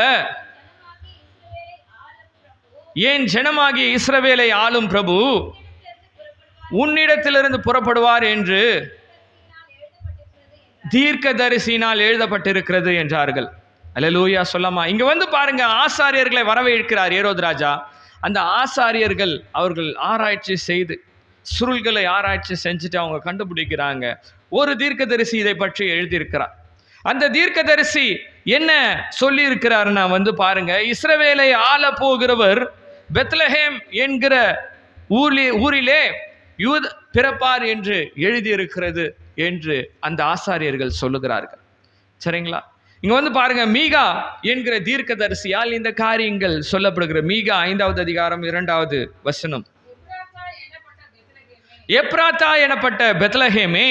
ஏன் ஜனமாகிய இஸ்ரவேலை ஆளும் பிரபு உன்னிடத்திலிருந்து புறப்படுவார் என்று தீர்க்கதரிசினால் எழுதப்பட்டிருக்கிறது என்றார்கள் அல்லேலூயா சொல்லாமா இங்க வந்து பாருங்க ஆசாரியர்களை வரவேற்கிறார் ஏரோது ராஜா அந்த ஆசாரியர்கள் அவர்கள் ஆராய்ச்சி செய்து சுருள்களை ஆராய்ச்சி செஞ்சுட்டு அவங்க கண்டுபிடிக்கிறாங்க ஒரு தீர்க்கதரிசி இதை பற்றி எழுதியிருக்கிறார் அந்த தீர்க்கதரிசி என்ன சொல்லி இருக்கிறாருன்னா வந்து பாருங்க இஸ்ரவேலை ஆள போகிறவர் பெத்லஹேம் என்கிற ஊரிலே ஊரிலே யூத பிறப்பார் என்று எழுதியிருக்கிறது என்று அந்த ஆசாரியர்கள் சொல்லுகிறார்கள் சரிங்களா இங்க வந்து பாருங்க மீகா என்கிற தீர்க்கதரிசியால் இந்த காரியங்கள் சொல்லப்படுகிற மீகா ஐந்தாவது அதிகாரம் இரண்டாவது வசனம் எப்ராத்தா எனப்பட்ட பெத்லஹேமே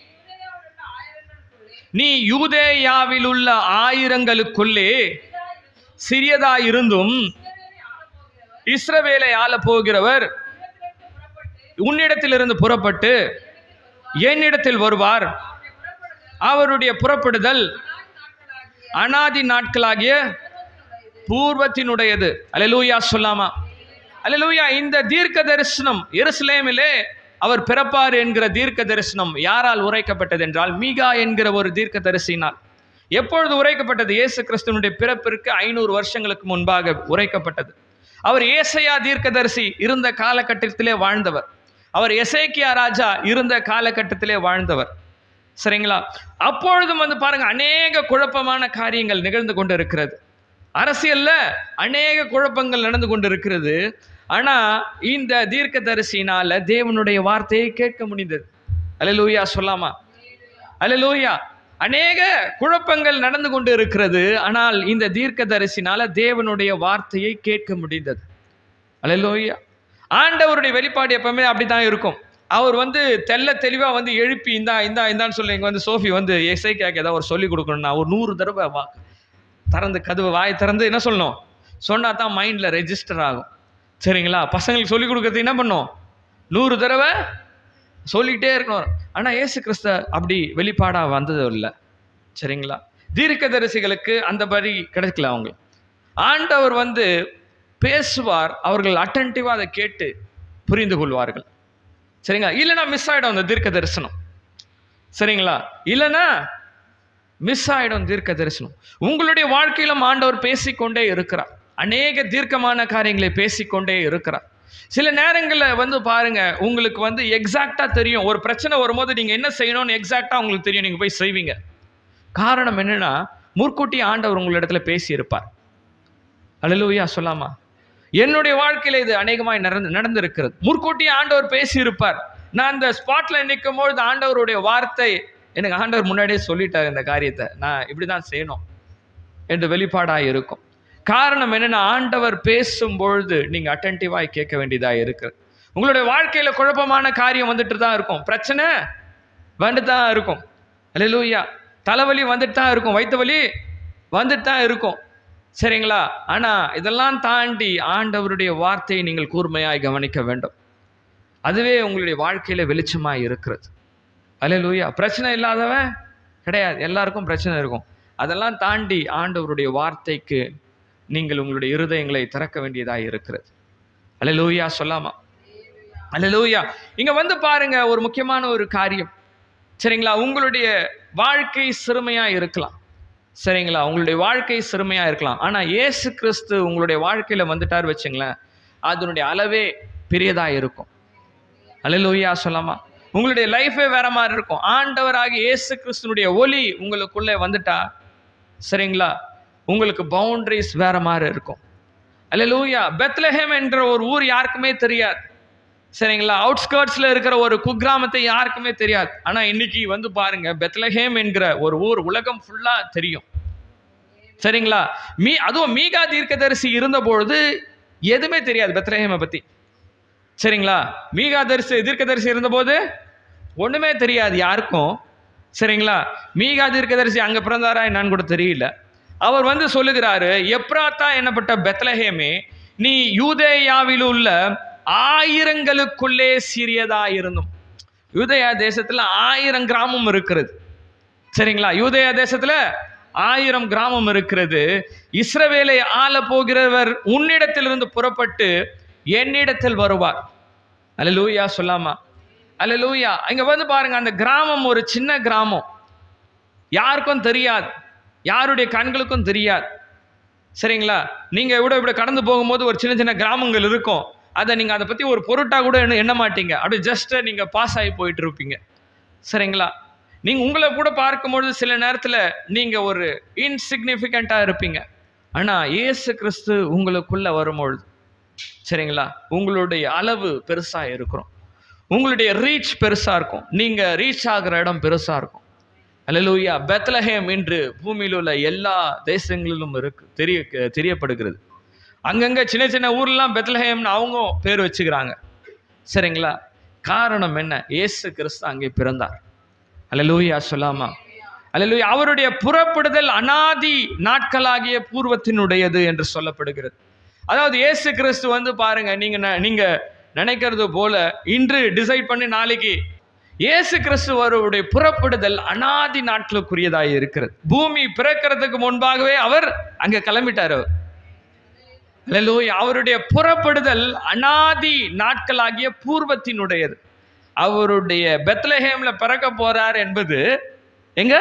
நீ யூதேயாவில் உள்ள ஆயிரங்களுக்குள்ளே சிறியதாயிருந்தும் இஸ்ரவேலை ஆள போகிறவர் உன்னிடத்திலிருந்து புறப்பட்டு என்னிடத்தில் வருவார் அவருடைய புறப்படுதல் அனாதி நாட்களாகிய பூர்வத்தினுடையது அல்லேலூயா சொல்லாமா அல்லேலூயா இந்த தீர்க்க தரிசனம் எருசலேமிலே அவர் பிறப்பார் என்கிற தீர்க்க தரிசனம் யாரால் உரைக்கப்பட்டது என்றால் மீகா என்கிற ஒரு தீர்க்க தரிசினால் எப்பொழுது உரைக்கப்பட்டது இயேசு கிறிஸ்துவனுடைய பிறப்பிற்கு ஐநூறு வருஷங்களுக்கு முன்பாக உரைக்கப்பட்டது அவர் ஏசையா தீர்க்கதரிசி இருந்த காலகட்டத்திலே வாழ்ந்தவர் அவர் எசேக்கியா ராஜா இருந்த காலகட்டத்திலே வாழ்ந்தவர் சரிங்களா அப்பொழுதும் வந்து பாருங்க அநேக குழப்பமான காரியங்கள் நிகழ்ந்து கொண்டு இருக்கிறது அரசியல்ல அநேக குழப்பங்கள் நடந்து கொண்டு இருக்கிறது ஆனா இந்த தீர்க்கதரிசினால தேவனுடைய வார்த்தையை கேட்க முடிந்தது அல்லேலூயா சொல்லாமா அல்லேலூயா அநேக குழப்பங்கள் நடந்து கொண்டு இருக்கிறது ஆனால் இந்த தீர்க்கதரிசினால தேவனுடைய வார்த்தையை கேட்க முடிந்தது அல்லேலூயா ஆண்டவருடைய வெளிப்பாடு எப்பவுமே அப்படித்தான் இருக்கும் அவர் வந்து தெல்ல தெளிவா வந்து எழுப்பி இந்தா இந்தா இந்தான்னு சொல்லி இங்க வந்து சோஃபி வந்து எஸ்ஐக்காக்கு ஏதாவது ஒரு சொல்லி கொடுக்கணும்னா ஒரு நூறு தடவை வா திறந்து கதவு வாய் திறந்து என்ன சொல்லணும் சொன்னா தான் மைண்ட்ல ரெஜிஸ்டர் ஆகும் சரிங்களா பசங்களுக்கு சொல்லி கொடுக்கறது என்ன பண்ணும் நூறு தடவை சொல்லிக்கிட்டே இருக்கணும் ஆனால் ஏசு கிறிஸ்த அப்படி வெளிப்பாடாக வந்தது இல்லை சரிங்களா தீர்க்கதரிசிகளுக்கு அந்த படி கிடைக்கல அவங்க ஆண்டவர் வந்து பேசுவார் அவர்கள் அட்டன்டிவாக அதை கேட்டு புரிந்து கொள்வார்கள் சரிங்களா இல்லைன்னா மிஸ் ஆகிடும் அந்த தீர்க்க தரிசனம் சரிங்களா இல்லைன்னா மிஸ் ஆகிடும் தீர்க்க தரிசனம் உங்களுடைய வருகையிலும் ஆண்டவர் பேசிக்கொண்டே இருக்கிறார் அநேக தீர்க்கமான காரியங்களை பேசிக்கொண்டே இருக்கிறார் சில நேரங்களில் வந்து பாருங்க உங்களுக்கு வந்து எக்ஸாக்டா தெரியும் ஒரு பிரச்சனை வரும்போது நீங்க என்ன செய்யணும்னு எக்ஸாக்டா உங்களுக்கு தெரியும் நீங்க போய் செய்வீங்க காரணம் என்னன்னா முற்கூட்டி ஆண்டவர் உங்களிடத்துல பேசி இருப்பார் அல்லேலூயா சொல்லாமா என்னுடைய வாழ்க்கையில இது அநேகமாய் நடந்து நடந்திருக்கிறது முற்கூட்டி ஆண்டவர் பேசி இருப்பார் நான் அந்த ஸ்பாட்ல நிற்கும் பொழுது ஆண்டவருடைய வார்த்தை எனக்கு ஆண்டவர் முன்னாடியே சொல்லிட்டார் இந்த காரியத்தை நான் இப்படிதான் செய்யணும் என்று வெளிப்பாடாக இருக்கும் காரணம் என்னன்னா ஆண்டவர் பேசும் பொழுது நீங்க அட்டன்டிவாய் கேட்க வேண்டியதா இருக்கு உங்களுடைய வாழ்க்கையில குழப்பமான காரியம் வந்துட்டு தான் இருக்கும் பிரச்சனை வந்துட்டு தான் இருக்கும் அல்லேலூயா தலைவலி வந்துட்டு தான் இருக்கும் வயிற்று வலி வந்துட்டு தான் இருக்கும் சரிங்களா ஆனா இதெல்லாம் தாண்டி ஆண்டவருடைய வார்த்தையை நீங்கள் கூர்மையாய் கவனிக்க வேண்டும் அதுவே உங்களுடைய வாழ்க்கையில வெளிச்சமாய் இருக்கிறது அல்லேலூயா பிரச்சனை இல்லாதவன் கிடையாது எல்லாருக்கும் பிரச்சனை இருக்கும் அதெல்லாம் தாண்டி ஆண்டவருடைய வார்த்தைக்கு நீங்கள் உங்களுடைய இருதயங்களை திறக்க வேண்டியதாக இருக்கிறது அல்லேலூயா சொல்லாமா அல்லேலூயா இங்க வந்து பாருங்க ஒரு முக்கியமான ஒரு காரியம் சரிங்களா உங்களுடைய வாழ்க்கை சிறுமையா இருக்கலாம் சரிங்களா உங்களுடைய வாழ்க்கை சிறுமையா இருக்கலாம் ஆனா இயேசு கிறிஸ்து உங்களுடைய வாழ்க்கையில வந்துட்டார் வச்சுங்களேன் அதனுடைய அளவே பெரியதா இருக்கும் அல்லேலூயா சொல்லாமா உங்களுடைய லைஃபே வேற மாதிரி இருக்கும் ஆண்டவராகிய இயேசு கிறிஸ்துனுடைய ஒளி உங்களுக்குள்ளே வந்துட்டா சரிங்களா உங்களுக்கு பவுண்டரிஸ் வேற மாதிரி இருக்கும் அல்லேலூயா பெத்லஹேம் என்ற ஒரு ஊர் யாருக்குமே தெரியாது சரிங்களா அவுட்ஸ்கர்ட்ஸ்ல இருக்கிற ஒரு குக்கிராமத்தை யாருக்குமே தெரியாது ஆனா இன்னைக்கு வந்து பாருங்க பெத்லஹேம் என்கிற ஒரு ஊர் உலகம் ஃபுல்லா தெரியும் சரிங்களா மீ அதுவும் மீகா தீர்க்கதரிசி இருந்த பொழுது எதுவுமே தெரியாது பெத்லஹேமை பத்தி சரிங்களா மீகா தரிசி தீர்க்கதரிசி இருந்தபோது ஒண்ணுமே தெரியாது யாருக்கும் சரிங்களா மீகா தீர்க்கதரிசி அங்க பிறந்தாரா என்னன்னு கூட தெரியல அவர் வந்து சொல்லுகிறாரு எப்ராத்தா என்னப்பட்ட பெத்லஹேமே நீ யூதேயாவில் உள்ள ஆயிரங்களுக்குள்ளே சிறியதா இருந்தும் யூதயா தேசத்துல ஆயிரம் கிராமம் இருக்கிறது சரிங்களா யூதயா தேசத்துல ஆயிரம் கிராமம் இருக்கிறது இஸ்ரவேலை ஆள போகிறவர் உன்னிடத்திலிருந்து புறப்பட்டு என்னிடத்தில் வருவார் அல்லேலூயா சொல்லாமா அல்லேலூயா இங்க வந்து பாருங்க அந்த கிராமம் ஒரு சின்ன கிராமம் யாருக்கும் தெரியாது யாருடைய கண்களுக்கும் தெரியாது சரிங்களா நீங்க இவ்வளோ இப்படி கடந்து போகும்போது ஒரு சின்ன சின்ன கிராமங்கள் இருக்கும் அதை நீங்க அதை பத்தி ஒரு பொருட்டா கூட எண்ண எண்ண மாட்டீங்க அப்படி ஜஸ்ட் நீங்க பாஸ் ஆகி போயிட்டு இருப்பீங்க சரிங்களா நீங்க உங்களை கூட பார்க்கும்பொழுது சில நேரத்துல நீங்க ஒரு இன்சிக்னிஃபிகண்டா இருப்பீங்க ஆனா இயேசு கிறிஸ்து உங்களுக்குள்ள வரும்பொழுது சரிங்களா உங்களுடைய அளவு பெருசா இருக்கிறோம் உங்களுடைய ரீச் பெருசா இருக்கும் நீங்க ரீச் ஆகிற இடம் பெருசா இருக்கும் அல்லேலூயா பெத்லஹேம் இன்று பூமியில் உள்ள எல்லா தேசங்களிலும் இருக்கு தெரிய தெரியப்படுகிறது அங்கங்க சின்ன சின்ன ஊர்லாம் பெத்லஹேம்னு அவங்க பேர் வச்சுக்கிறாங்க சரிங்களா காரணம் என்ன இயேசு கிறிஸ்து அங்கே பிறந்தார் அல்லேலூயா சொல்லாமா அல்லேலூயா அவருடைய புறப்படுதல் அனாதி நாட்களாகிய பூர்வத்தினுடையது என்று சொல்லப்படுகிறது அதாவது இயேசு கிறிஸ்து வந்து பாருங்க நீங்க ந- நீங்க நினைக்கிறது போல இன்று டிசைட் பண்ணி நாளைக்கு இயேசு கிறிஸ்து அவருடைய புறப்படுதல் அனாதி நாட்களுக்குரியதாக இருக்கிறது பூமி பிறக்கிறதுக்கு முன்பாகவே அவர் அங்க கிளம்பிட்டார் அவர் அல்லேலூயா அவருடைய புறப்படுதல் அனாதி நாட்களாகிய பூர்வத்தினுடையது அவருடைய பெத்லஹேம்ல பிறக்க போறார் என்பது எங்க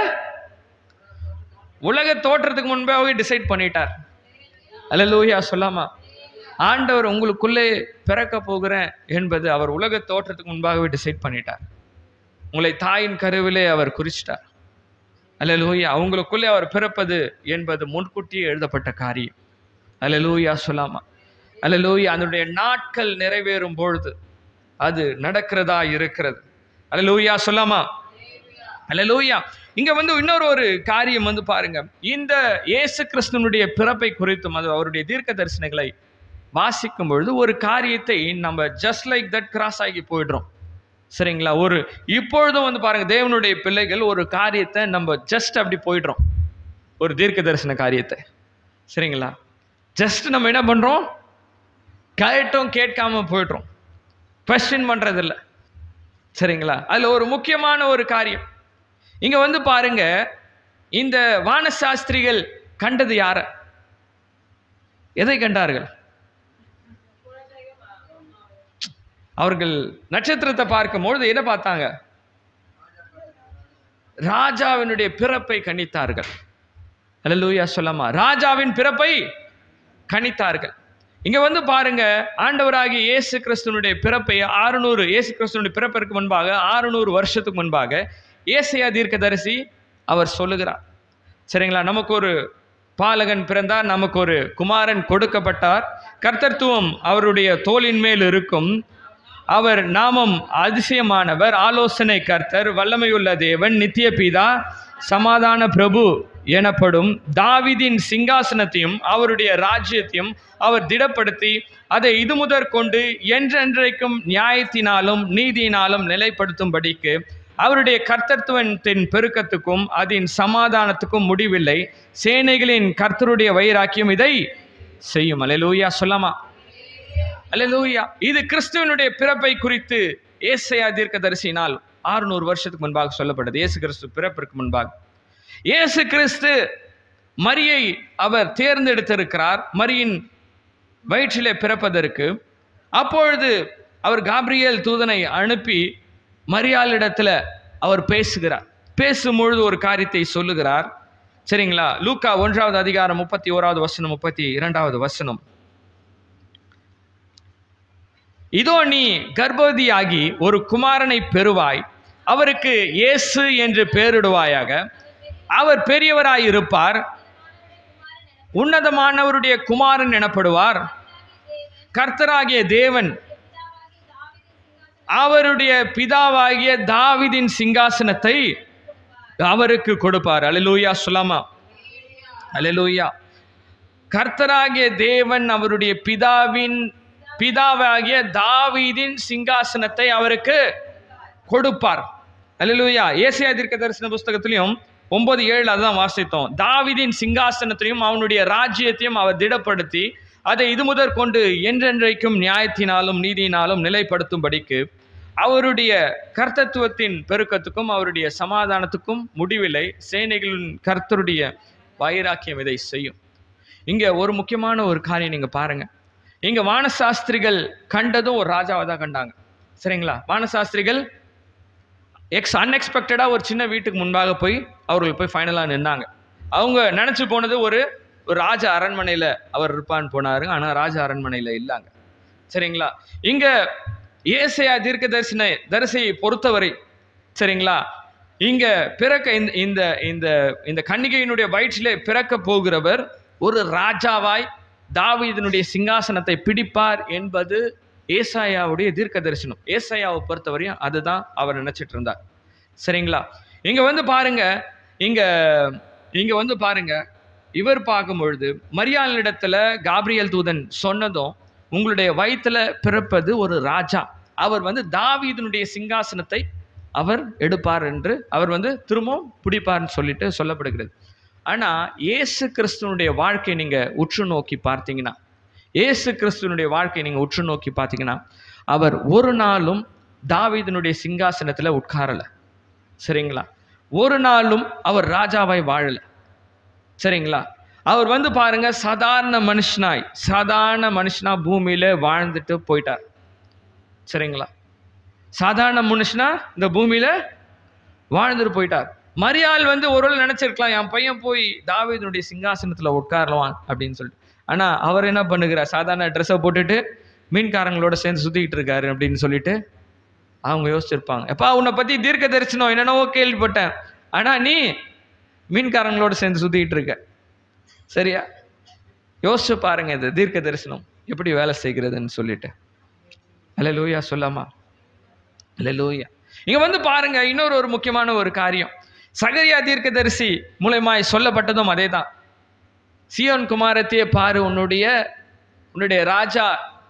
உலக தோற்றத்துக்கு முன்பாகவே டிசைட் பண்ணிட்டார் அல்லேலூயா சொல்லாமா ஆண்டவர் உங்களுக்குள்ளே பிறக்க போகிறேன் என்பது அவர் உலக தோற்றத்துக்கு முன்பாகவே டிசைட் பண்ணிட்டார் உங்களை தாயின் கருவிலே அவர் குறிச்சிட்டார் அல்லேலூயா அவங்களுக்குள்ளே அவர் பிறப்பது என்பது முன்கூட்டியே எழுதப்பட்ட காரியம் அல்லேலூயா சொல்லாமா அல்லேலூயா அதனுடைய நாட்கள் நிறைவேறும் பொழுது அது நடக்கிறதா இருக்கிறது அல்லேலூயா சொல்லாமா அல்லேலூயா இங்க வந்து இன்னொரு ஒரு காரியம் வந்து பாருங்க இந்த இயேசு கிறிஸ்துவனுடைய பிறப்பை குறித்தும் அது அவருடைய தீர்க்க தரிசனங்களை வாசிக்கும் பொழுது ஒரு காரியத்தை நம்ம ஜஸ்ட் லைக் தட் கிராஸ் ஆகி போயிடுறோம் சரிங்களா ஒரு இப்பொழுதும் வந்து பாருங்க தேவனுடைய பிள்ளைகள் ஒரு காரியத்தை நம்ம ஜஸ்ட் அப்படி போயிடுறோம் ஒரு தீர்க்க தரிசன காரியத்தை சரிங்களா ஜஸ்ட் நம்ம என்ன பண்றோம் கேட்டும் கேட்காம போயிடுறோம் கொஸ்டின் பண்றதில்ல சரிங்களா அதுல ஒரு முக்கியமான ஒரு காரியம் இங்க வந்து பாருங்க இந்த வானசாஸ்திரிகள் கண்டது யார எதை கண்டார்கள் அவர்கள் நட்சத்திரத்தை பார்க்கும்பொழுது எதை பார்த்தாங்க ராஜாவினுடைய பிறப்பை கணித்தார்கள் அல்லேலூயா சொல்லமா ராஜாவின் பிறப்பை கணித்தார்கள் இங்க வந்து பாருங்க ஆண்டவராகிய இயேசு கிறிஸ்துவனுடைய பிறப்பை ஆறுநூறு இயேசு கிறிஸ்துவனுடைய பிறப்பிற்கு முன்பாக ஆறுநூறு வருஷத்துக்கு முன்பாக ஏசையா தீர்க்கதரிசி அவர் சொல்லுகிறார் சரிங்களா நமக்கு ஒரு பாலகன் பிறந்தார் நமக்கு ஒரு குமாரன் கொடுக்கப்பட்டார் கர்த்தத்துவம் அவருடைய தோளின் மேல் இருக்கும் அவர் நாமம் அதிசயமானவர் ஆலோசனை கர்த்தர் வல்லமையுள்ள தேவன் நித்திய பிதா சமாதான பிரபு எனப்படும் தாவீதின் சிங்காசனத்தையும் அவருடைய ராஜ்யத்தையும் அவர் திடப்படுத்தி அதை இது முதற் கொண்டு என்றென்றைக்கும் நியாயத்தினாலும் நீதியினாலும் நிலைப்படுத்தும்படிக்கு அவருடைய கர்த்தத்துவத்தின் பெருக்கத்துக்கும் அதன் சமாதானத்துக்கும் முடிவில்லை சேனைகளின் கர்த்தருடைய வைராக்கியம் இதை செய்யும் அல்லேலூயா சொல்லாமா அல்லேலூயா இது கிறிஸ்துவனுடைய பிறப்பை குறித்து ஏசையா தீர்க்கதரிசியினால் ஆறுநூறு வருஷத்துக்கு முன்பாக சொல்லப்பட்டது இயேசு கிறிஸ்து பிறப்பிற்கு முன்பாக இயேசு கிறிஸ்து மரியை அவர் தேர்ந்தெடுத்திருக்கிறார் மரியின் வயிற்றிலே பிறப்பதற்கு அப்பொழுது அவர் காப்ரியேல் தூதனை அனுப்பி மரியாளிடத்துல அவர் பேசுகிறார் பேசும்பொழுது ஒரு காரியத்தை சொல்லுகிறார் சரிங்களா லூக்கா ஒன்றாவது அதிகாரம் முப்பத்தி ஓராவது வசனம் முப்பத்தி இரண்டாவது வசனம் இதோ நீ கர்ப்பவதியாகி ஒரு குமாரனை பெறுவாய் அவருக்கு இயேசு என்று பெயரிடுவாயாக அவர் பெரியவராய் இருப்பார் உன்னதமானவருடைய குமாரன் எனப்படுவார் கர்த்தராகிய தேவன் அவருடைய பிதாவாகிய தாவிதின் சிங்காசனத்தை அவருக்கு கொடுப்பார் அல்லேலூயா சொல்லாமா அல்லேலூயா கர்த்தராகிய தேவன் அவருடைய பிதாவின் பிதாவாகிய தாவீதின் சிங்காசனத்தை அவருக்கு கொடுப்பார் அல்லேலூயா ஏசியா தீர்க்க தரிசன புஸ்தகத்திலையும் ஒன்பது ஏழு அதான் வாசித்தோம் தாவீதின் சிங்காசனத்தையும் அவனுடைய ராஜ்யத்தையும் அவர் திடப்படுத்தி அதை இது முதற் கொண்டு என்றென்றைக்கும் நியாயத்தினாலும் நீதியினாலும் நிலைப்படுத்தும்படிக்கு அவருடைய கர்த்தத்துவத்தின் பெருக்கத்துக்கும் அவருடைய சமாதானத்துக்கும் முடிவில்லை சேனைகளின் கர்த்தருடைய வைராக்கியம் இதை செய்யும் இங்க ஒரு முக்கியமான ஒரு காரியம் நீங்க பாருங்க இங்க வானசாஸ்திரிகள் கண்டதும் ஒரு ராஜாவை தான் கண்டாங்க சரிங்களா வானசாஸ்திரிகள் எக்ஸ் அன்எக்ஸ்பெக்டடாக ஒரு சின்ன வீட்டுக்கு முன்பாக போய் அவர்கள் போய் ஃபைனலாக நின்னாங்க அவங்க நினச்சி போனது ஒரு ஒரு ராஜ அரண்மனையில் அவர் இருப்பான்னு போனாரு ஆனால் ராஜ அரண்மனையில் இல்லாங்க சரிங்களா இங்கே ஏசையா தீர்க்க தரிசன தரிசியை பொறுத்தவரை சரிங்களா இங்க பிறக்க இந்த இந்த இந்த இந்த கன்னிகையினுடைய வயிற்றிலே பிறக்க போகிறவர் ஒரு ராஜாவாய் தாவீதினுடைய சிங்காசனத்தை பிடிப்பார் என்பது ஏசாயாவுடைய தீர்க்க தரிசனம் ஏசாயாவை பொறுத்தவரையும் அதுதான் அவர் நினைச்சிட்டு இருந்தார் சரிங்களா இங்க வந்து பாருங்க இங்க இங்க வந்து பாருங்க இவர் பார்க்கும் பொழுது மரியாளிடத்துல காப்ரியல் தூதன் சொன்னதும் உங்களுடைய வயித்துல பிறப்பது ஒரு ராஜா அவர் வந்து தாவீதினுடைய சிங்காசனத்தை அவர் எடுப்பார் என்று அவர் வந்து திரும்பவும் பிடிப்பார்னு சொல்லிட்டு சொல்லப்படுகிறது ஆனா இயேசு கிறிஸ்துவனுடைய வாழ்க்கையை நீங்க உற்று நோக்கி பார்த்தீங்கன்னா இயேசு கிறிஸ்துவனுடைய வாழ்க்கையை நீங்க உற்று நோக்கி பார்த்தீங்கன்னா அவர் ஒரு நாளும் தாவீதினுடைய சிங்காசனத்துல உட்காரல சரிங்களா ஒரு நாளும் அவர் ராஜாவாய் வாழல சரிங்களா அவர் வந்து பாருங்க சாதாரண மனுஷனாய் சாதாரண மனுஷனா பூமியில வாழ்ந்துட்டு போயிட்டார் சரிங்களா சாதாரண மனுஷனா இந்த பூமியில வாழ்ந்துட்டு போயிட்டார் மரியாள் வந்து ஒருவேளை நினைச்சிருக்கலாம் என் பையன் போய் தாவீதனுடைய சிங்காசனத்துல உட்காரலாம் அப்படின்னு சொல்லிட்டு ஆனா அவர் என்ன பண்ணுகிறார் சாதாரண ட்ரெஸ்ஸை போட்டுட்டு மீன்காரங்களோட சேர்ந்து சுத்திக்கிட்டு இருக்காரு அப்படின்னு சொல்லிட்டு அவங்க யோசிச்சிருப்பாங்க எப்பா உன்னை பத்தி தீர்க்க தரிசனம் என்னென்னவோ கேள்விப்பட்டேன் ஆனா நீ மீன்காரங்களோட சேர்ந்து சுத்திக்கிட்டு இருக்க சரியா யோசிச்சு பாருங்க இது தீர்க்க தரிசனம் எப்படி வேலை செய்கிறதுன்னு சொல்லிட்டு அல்ல லூயா சொல்லாமா அல்ல லூயா இங்க வந்து பாருங்க இன்னொரு ஒரு முக்கியமான ஒரு காரியம் சகரியா தீர்க்கதரிசி மூலயமாய் சொல்லப்பட்டதும் அதே தான் சியோன் குமாரத்தையே பாரு உன்னுடைய உன்னுடைய ராஜா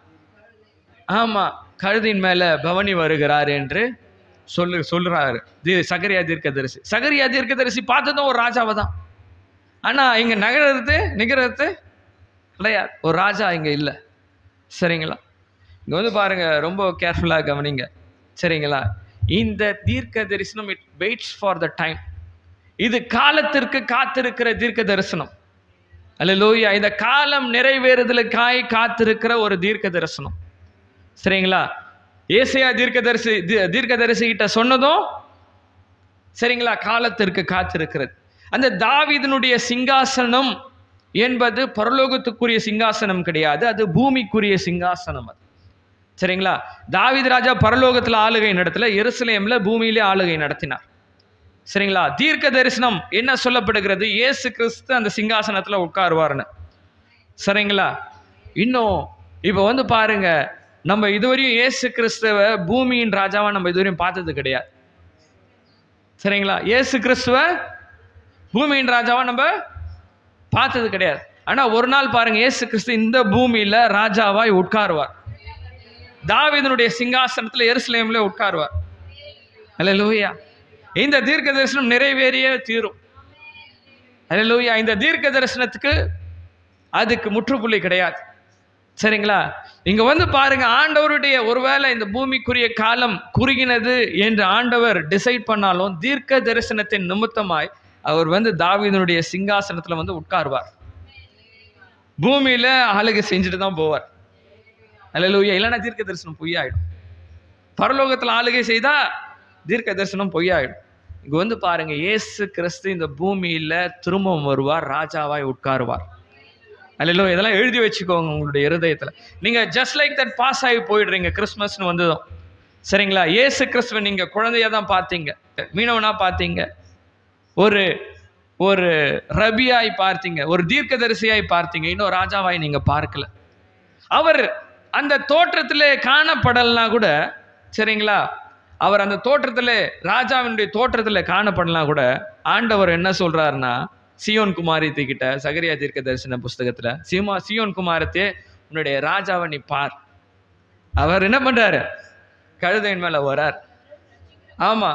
ஆமா கழுதின் மேல பவனி வருகிறார் என்று சொல்லு சொல்றாரு தி- சகரியா தீர்க்கதரிசி சகரியா தீர்க்கதரிசி பார்த்ததும் ஒரு ராஜாவை தான் ஆனா இங்க நகரத்து நிகரத்து கிடையாது ஒரு ராஜா இங்க இல்லை சரிங்களா இங்க வந்து பாருங்க ரொம்ப கேர்ஃபுல்லா கவனிங்க சரிங்களா இந்த தீர்க்க தரிசனம் it waits for the time இது காலத்திற்கு காத்திருக்கிற தீர்க்க தரிசனம் அல்லேலூயா இந்த காலம் நிறைவேறுதலுக்காய் காத்திருக்கிற ஒரு தீர்க்க தரிசனம் சரிங்களா ஏசையா தீர்க்கதரிசி தி- தீர்க்கதரிசி கிட்ட சொன்னதும் சரிங்களா காலத்திற்கு காத்திருக்கிறது அந்த தாவீதினுடைய சிங்காசனம் என்பது பரலோகத்துக்குரிய சிங்காசனம் கிடையாது அது பூமிக்குரிய சிங்காசனம் அது சரிங்களா தாவீது ராஜா பரலோகத்துல ஆளுகை நடத்தல எருசலேம்ல பூமியிலே ஆளுகை நடத்தினார் சரிங்களா தீர்க்க தரிசனம் என்ன சொல்லப்படுகிறது இயேசு கிறிஸ்து அந்த சிங்காசனத்துல உட்காருவார்னு சரிங்களா இன்னும் இப்போ வந்து பாருங்க நம்ம இதுவரையும் இயேசு கிறிஸ்துவ பூமியின் ராஜாவா நம்ம இதுவரையும் பார்த்தது கிடையாது சரிங்களா இயேசு கிறிஸ்துவ பூமியின் ராஜாவா நம்ம பார்த்தது கிடையாது ஆனா ஒரு நாள் பாருங்க இயேசு கிறிஸ்து இந்த பூமியில ராஜாவாய் உட்காருவார் தாவீதனுடைய சிங்காசனத்துல எருசலேம்ல உட்காருவார் அல்லேலூயா இந்த தீர்க்க தரிசனம் நிறைவேறியே தீரும் அல்லேலூயா இந்த தீர்க்க தரிசனத்துக்கு அதுக்கு முற்றுப்புள்ளி கிடையாது சரிங்களா இங்க வந்து பாருங்க ஆண்டவருடைய ஒருவேளை இந்த பூமிக்குரிய காலம் குறுகினது என்று ஆண்டவர் டிசைட் பண்ணாலும் தீர்க்க தரிசனத்தின் நிமித்தமாய் அவர் வந்து தாவீதனுடைய சிங்காசனத்துல வந்து உட்காருவார் பூமியில ஆளுகை செஞ்சுட்டு தான் போவார் அல்லேலூயா இல்லைன்னா தீர்க்க தரிசனம் பொய்யாயிடும் பரலோகத்துல ஆளுகை செய்தா தீர்க்க தரிசனம் பொய்யாயிடும் இங்க வந்து பாருங்க இயேசு கிறிஸ்து இந்த பூமியில திரும்பவும் வருவார் ராஜாவாய் உட்காருவார் அல்லோ இதெல்லாம் எழுதி வச்சுக்கோங்க உங்களுடைய இருதயத்துல நீங்க ஜஸ்ட் லைக் தட் பாஸ் ஆகி போயிடுறீங்க கிறிஸ்மஸ்னு வந்ததும் சரிங்களா இயேசு கிறிஸ்துவ நீங்க குழந்தையா தான் பார்த்தீங்க மீனவனா பார்த்தீங்க ஒரு ஒரு ரபியாய் பார்த்தீங்க ஒரு தீர்க்கதரிசியாய் பார்த்தீங்க இன்னும் ராஜாவாய் நீங்க பார்க்கல அவர் அந்த தோற்றத்திலே காணப்படலனா கூட சரிங்களா அவர் அந்த தோற்றத்திலே ராஜாவினுடைய தோற்றத்துல காணப்படலாம் கூட ஆண்டவர் என்ன சொல்றாருன்னா சியோன் குமாரத்தி கிட்ட சகரியா தீர்க்க தரிசன புஸ்தகத்துல சீமா சியோன் குமாரத்தே உன்னுடைய ராஜாவை நீ பார் அவர் என்ன பண்றாரு கழுதையின் மேல வரார் ஆமா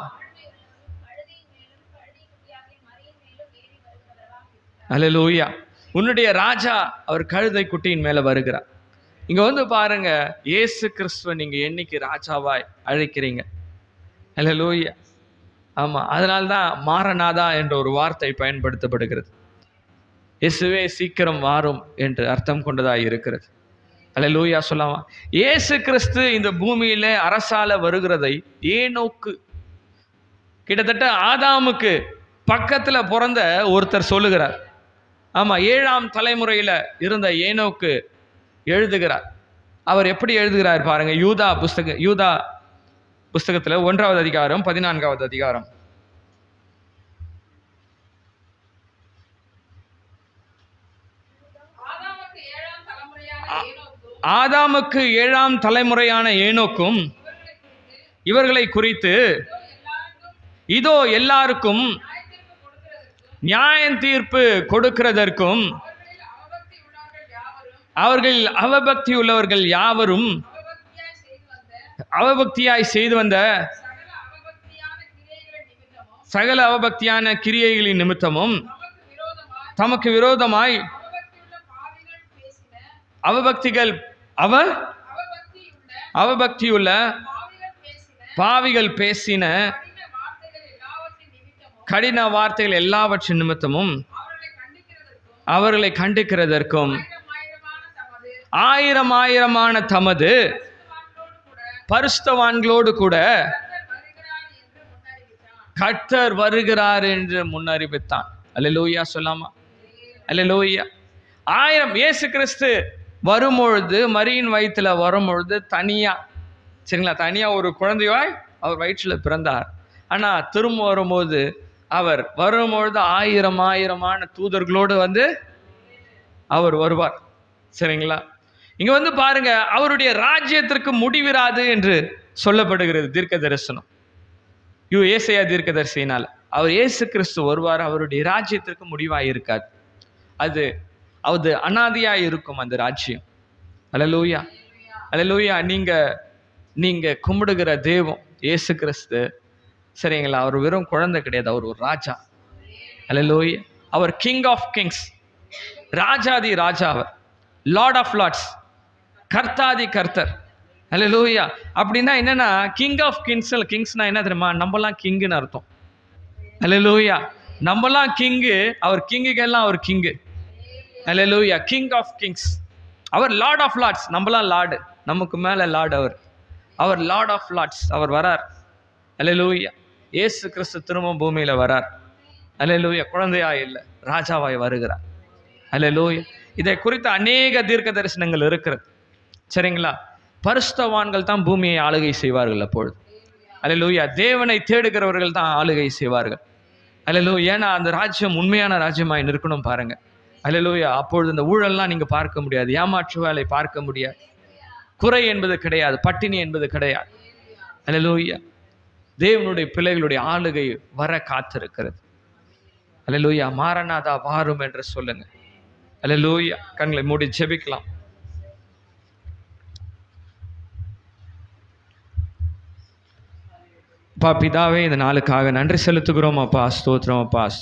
அல்லேலூயா உன்னுடைய ராஜா அவர் கழுதை குட்டியின் மேல வருகிறார் இங்க வந்து பாருங்க இயேசு கிறிஸ்துவ நீங்க என்னைக்கு ராஜாவாய் அழைக்கிறீங்க அல்லேலூயா ஆமா அதனால தான் மாரநாதா என்ற ஒரு வார்த்தை பயன்படுத்தப்படுகிறது இயேசுவே சீக்கிரம் வாரும் என்று அர்த்தம் கொண்டதாய் இருக்கிறது அல்லேலூயா சொல்லாமா இயேசு கிறிஸ்து இந்த பூமியில அரசால வருகிறதை ஏனோக்கு கிட்டத்தட்ட ஆதாமுக்கு பக்கத்துல பிறந்த ஒருத்தர் சொல்லுகிறார் ஆமா ஏழாம் தலைமுறையில இருந்த ஏனோக்கு எழுதுகிறார் அவர் எப்படி எழுதுகிறார் பாருங்க யூதா புஸ்தக யூதா புஸ்தகத்துல ஒன்றாவது அதிகாரம் பதினான்காவது அதிகாரம் ஆதாமுக்கு ஏழாம் தலைமுறையான ஆ- ஏனோக்கும் ஆதாமுக்கு ஏழாம் தலைமுறையான ஏனோக்கும் இவர்களை குறித்து இதோ எல்லாருக்கும் நியாயம் தீர்ப்பு கொடுக்கிறதற்கும் அவர்களில் அவபக்தி உள்ளவர்கள் யாவரும் அவர்கள் அவபக்தி உள்ளவர்கள் யாவரும் அவபக்தியாய் செய்து வந்த அவபக்தியாய் செய்து வந்த சகல அவபக்தியான கிரியைகளின் நிமித்தமும் சகல அவபக்தியான கிரியைகளின் நிமித்தமும் தமக்கு விரோதமாய் தமக்கு விரோதமாய் அவபக்தியுள்ள பாவிகள் பேசின அவபக்திகள் அவ அவபக்தியுள்ள அவபக்தியுள்ள பாவிகள் பேசின பாவிகள் பேசின கடின வார்த்தைகள் எல்லாவற்றின் நிமித்தமும் கடின வார்த்தைகள் எல்லாவற்றின் நிமித்தமும் அவர்களை கண்டிக்கிறதற்கும் அவர்களை கண்டிக்கிறதற்கும் ஆயிரம் ஆயிரமான தமது ஆயிரம் ஆயிரமான தமது பரிசுத்தவான்களோடு கூட பரிசுத்தவான்களோடு கூட கர்த்தர் வருகிறார் என்று முன்னறிவித்தார் கர்த்தர் வருகிறார் என்று முன்னறிவித்தான் அல்லேலூயா சொல்லாமா அல்லேலூயா ஆயிரம் இயேசு கிறிஸ்து வரும்பொழுது மரியின் வயிற்றுல வரும்பொழுது தனியா சரிங்களா தனியா ஒரு குழந்தையாய் அவர் வயிற்றுல பிறந்தார் ஆனா திரும்ப வரும்போது அவர் வரும்பொழுது ஆயிரம் ஆயிரமான தூதர்களோடு வந்து அவர் வருவார் சரிங்களா இங்க வந்து பாருங்க அவருடைய ராஜ்யத்திற்கு முடிவிராது என்று சொல்லப்படுகிறது தீர்க்க தரிசனம் யூ ஏசையா தீர்க்கதரிசியினால் அவர் இயேசு கிறிஸ்து வருவார் அவருடைய ராஜ்யத்திற்கு முடிவாக இருக்காது அது அது அனாதியாக இருக்கும் அந்த ராஜ்யம் அலலூயா அலலூயா நீங்க நீங்க கும்பிடுகிற தெய்வம் இயேசு கிறிஸ்து சரிங்களா அவர் வெறும் குழந்தை கிடையாது அவர் ஒரு ராஜா அலலூயா அவர் கிங் ஆஃப் கிங்ஸ் ராஜாதி ராஜா அவர் லார்ட் ஆஃப் லார்ட்ஸ் கர்த்தாதி கர்த்தர் அல்லேலூயா அப்படின்னா என்னன்னா கிங் ஆஃப் கிங்ஸ் கிங்ஸ்னா என்ன தெரியுமா நம்மலாம் கிங்குன்னு அர்த்தம் அல்லேலூயா நம்மலாம் கிங்கு அவர் கிங்குக்கெல்லாம் அவர் கிங்கு அல்லேலூயா கிங் ஆஃப் கிங்ஸ் அவர் லார்ட் ஆஃப் லார்ட்ஸ் நம்மலாம் லார்டு நமக்கு மேலே லார்டு அவர் அவர் லார்ட் ஆஃப் லார்ட்ஸ் அவர் வரார் அல்லேலூயா இயேசு கிறிஸ்து திரும்ப பூமியில வரார் அல்லேலூயா குழந்தையா இல்லை ராஜாவாய் வருகிறார் அல்லேலூயா இதை குறித்த அநேக தீர்க்க தரிசனங்கள் இருக்கிறது சரிங்களா பரிசுத்தவான்கள் தான் பூமியை ஆளுகை செய்வார்கள் அப்பொழுது அல்லேலூயா தேவனை தேடுகிறவர்கள் தான் ஆளுகை செய்வார்கள் அல்லேலூயா ஏன்னா அந்த ராஜ்யம் உண்மையான ராஜ்யமாய் நிற்கணும் பாருங்க அல்லேலூயா அப்பொழுது இந்த ஊழல்லாம் நீங்க பார்க்க முடியாது ஏமாற்று வேலை பார்க்க முடியாது குறை என்பது கிடையாது பட்டினி என்பது கிடையாது அல்லேலூயா தேவனுடைய பிள்ளைகளுடைய ஆளுகை வர காத்திருக்கிறது அல்லேலூயா மாரநாதா வாரும் என்று சொல்லுங்க அல்லேலூயா கண்களை மூடி ஜெபிக்கலாம் அப்பா பிதாவே இந்த நாளுக்காக நன்றி செலுத்துகிறோம் அப்பா ஸ்தோத்திரம் அப்பா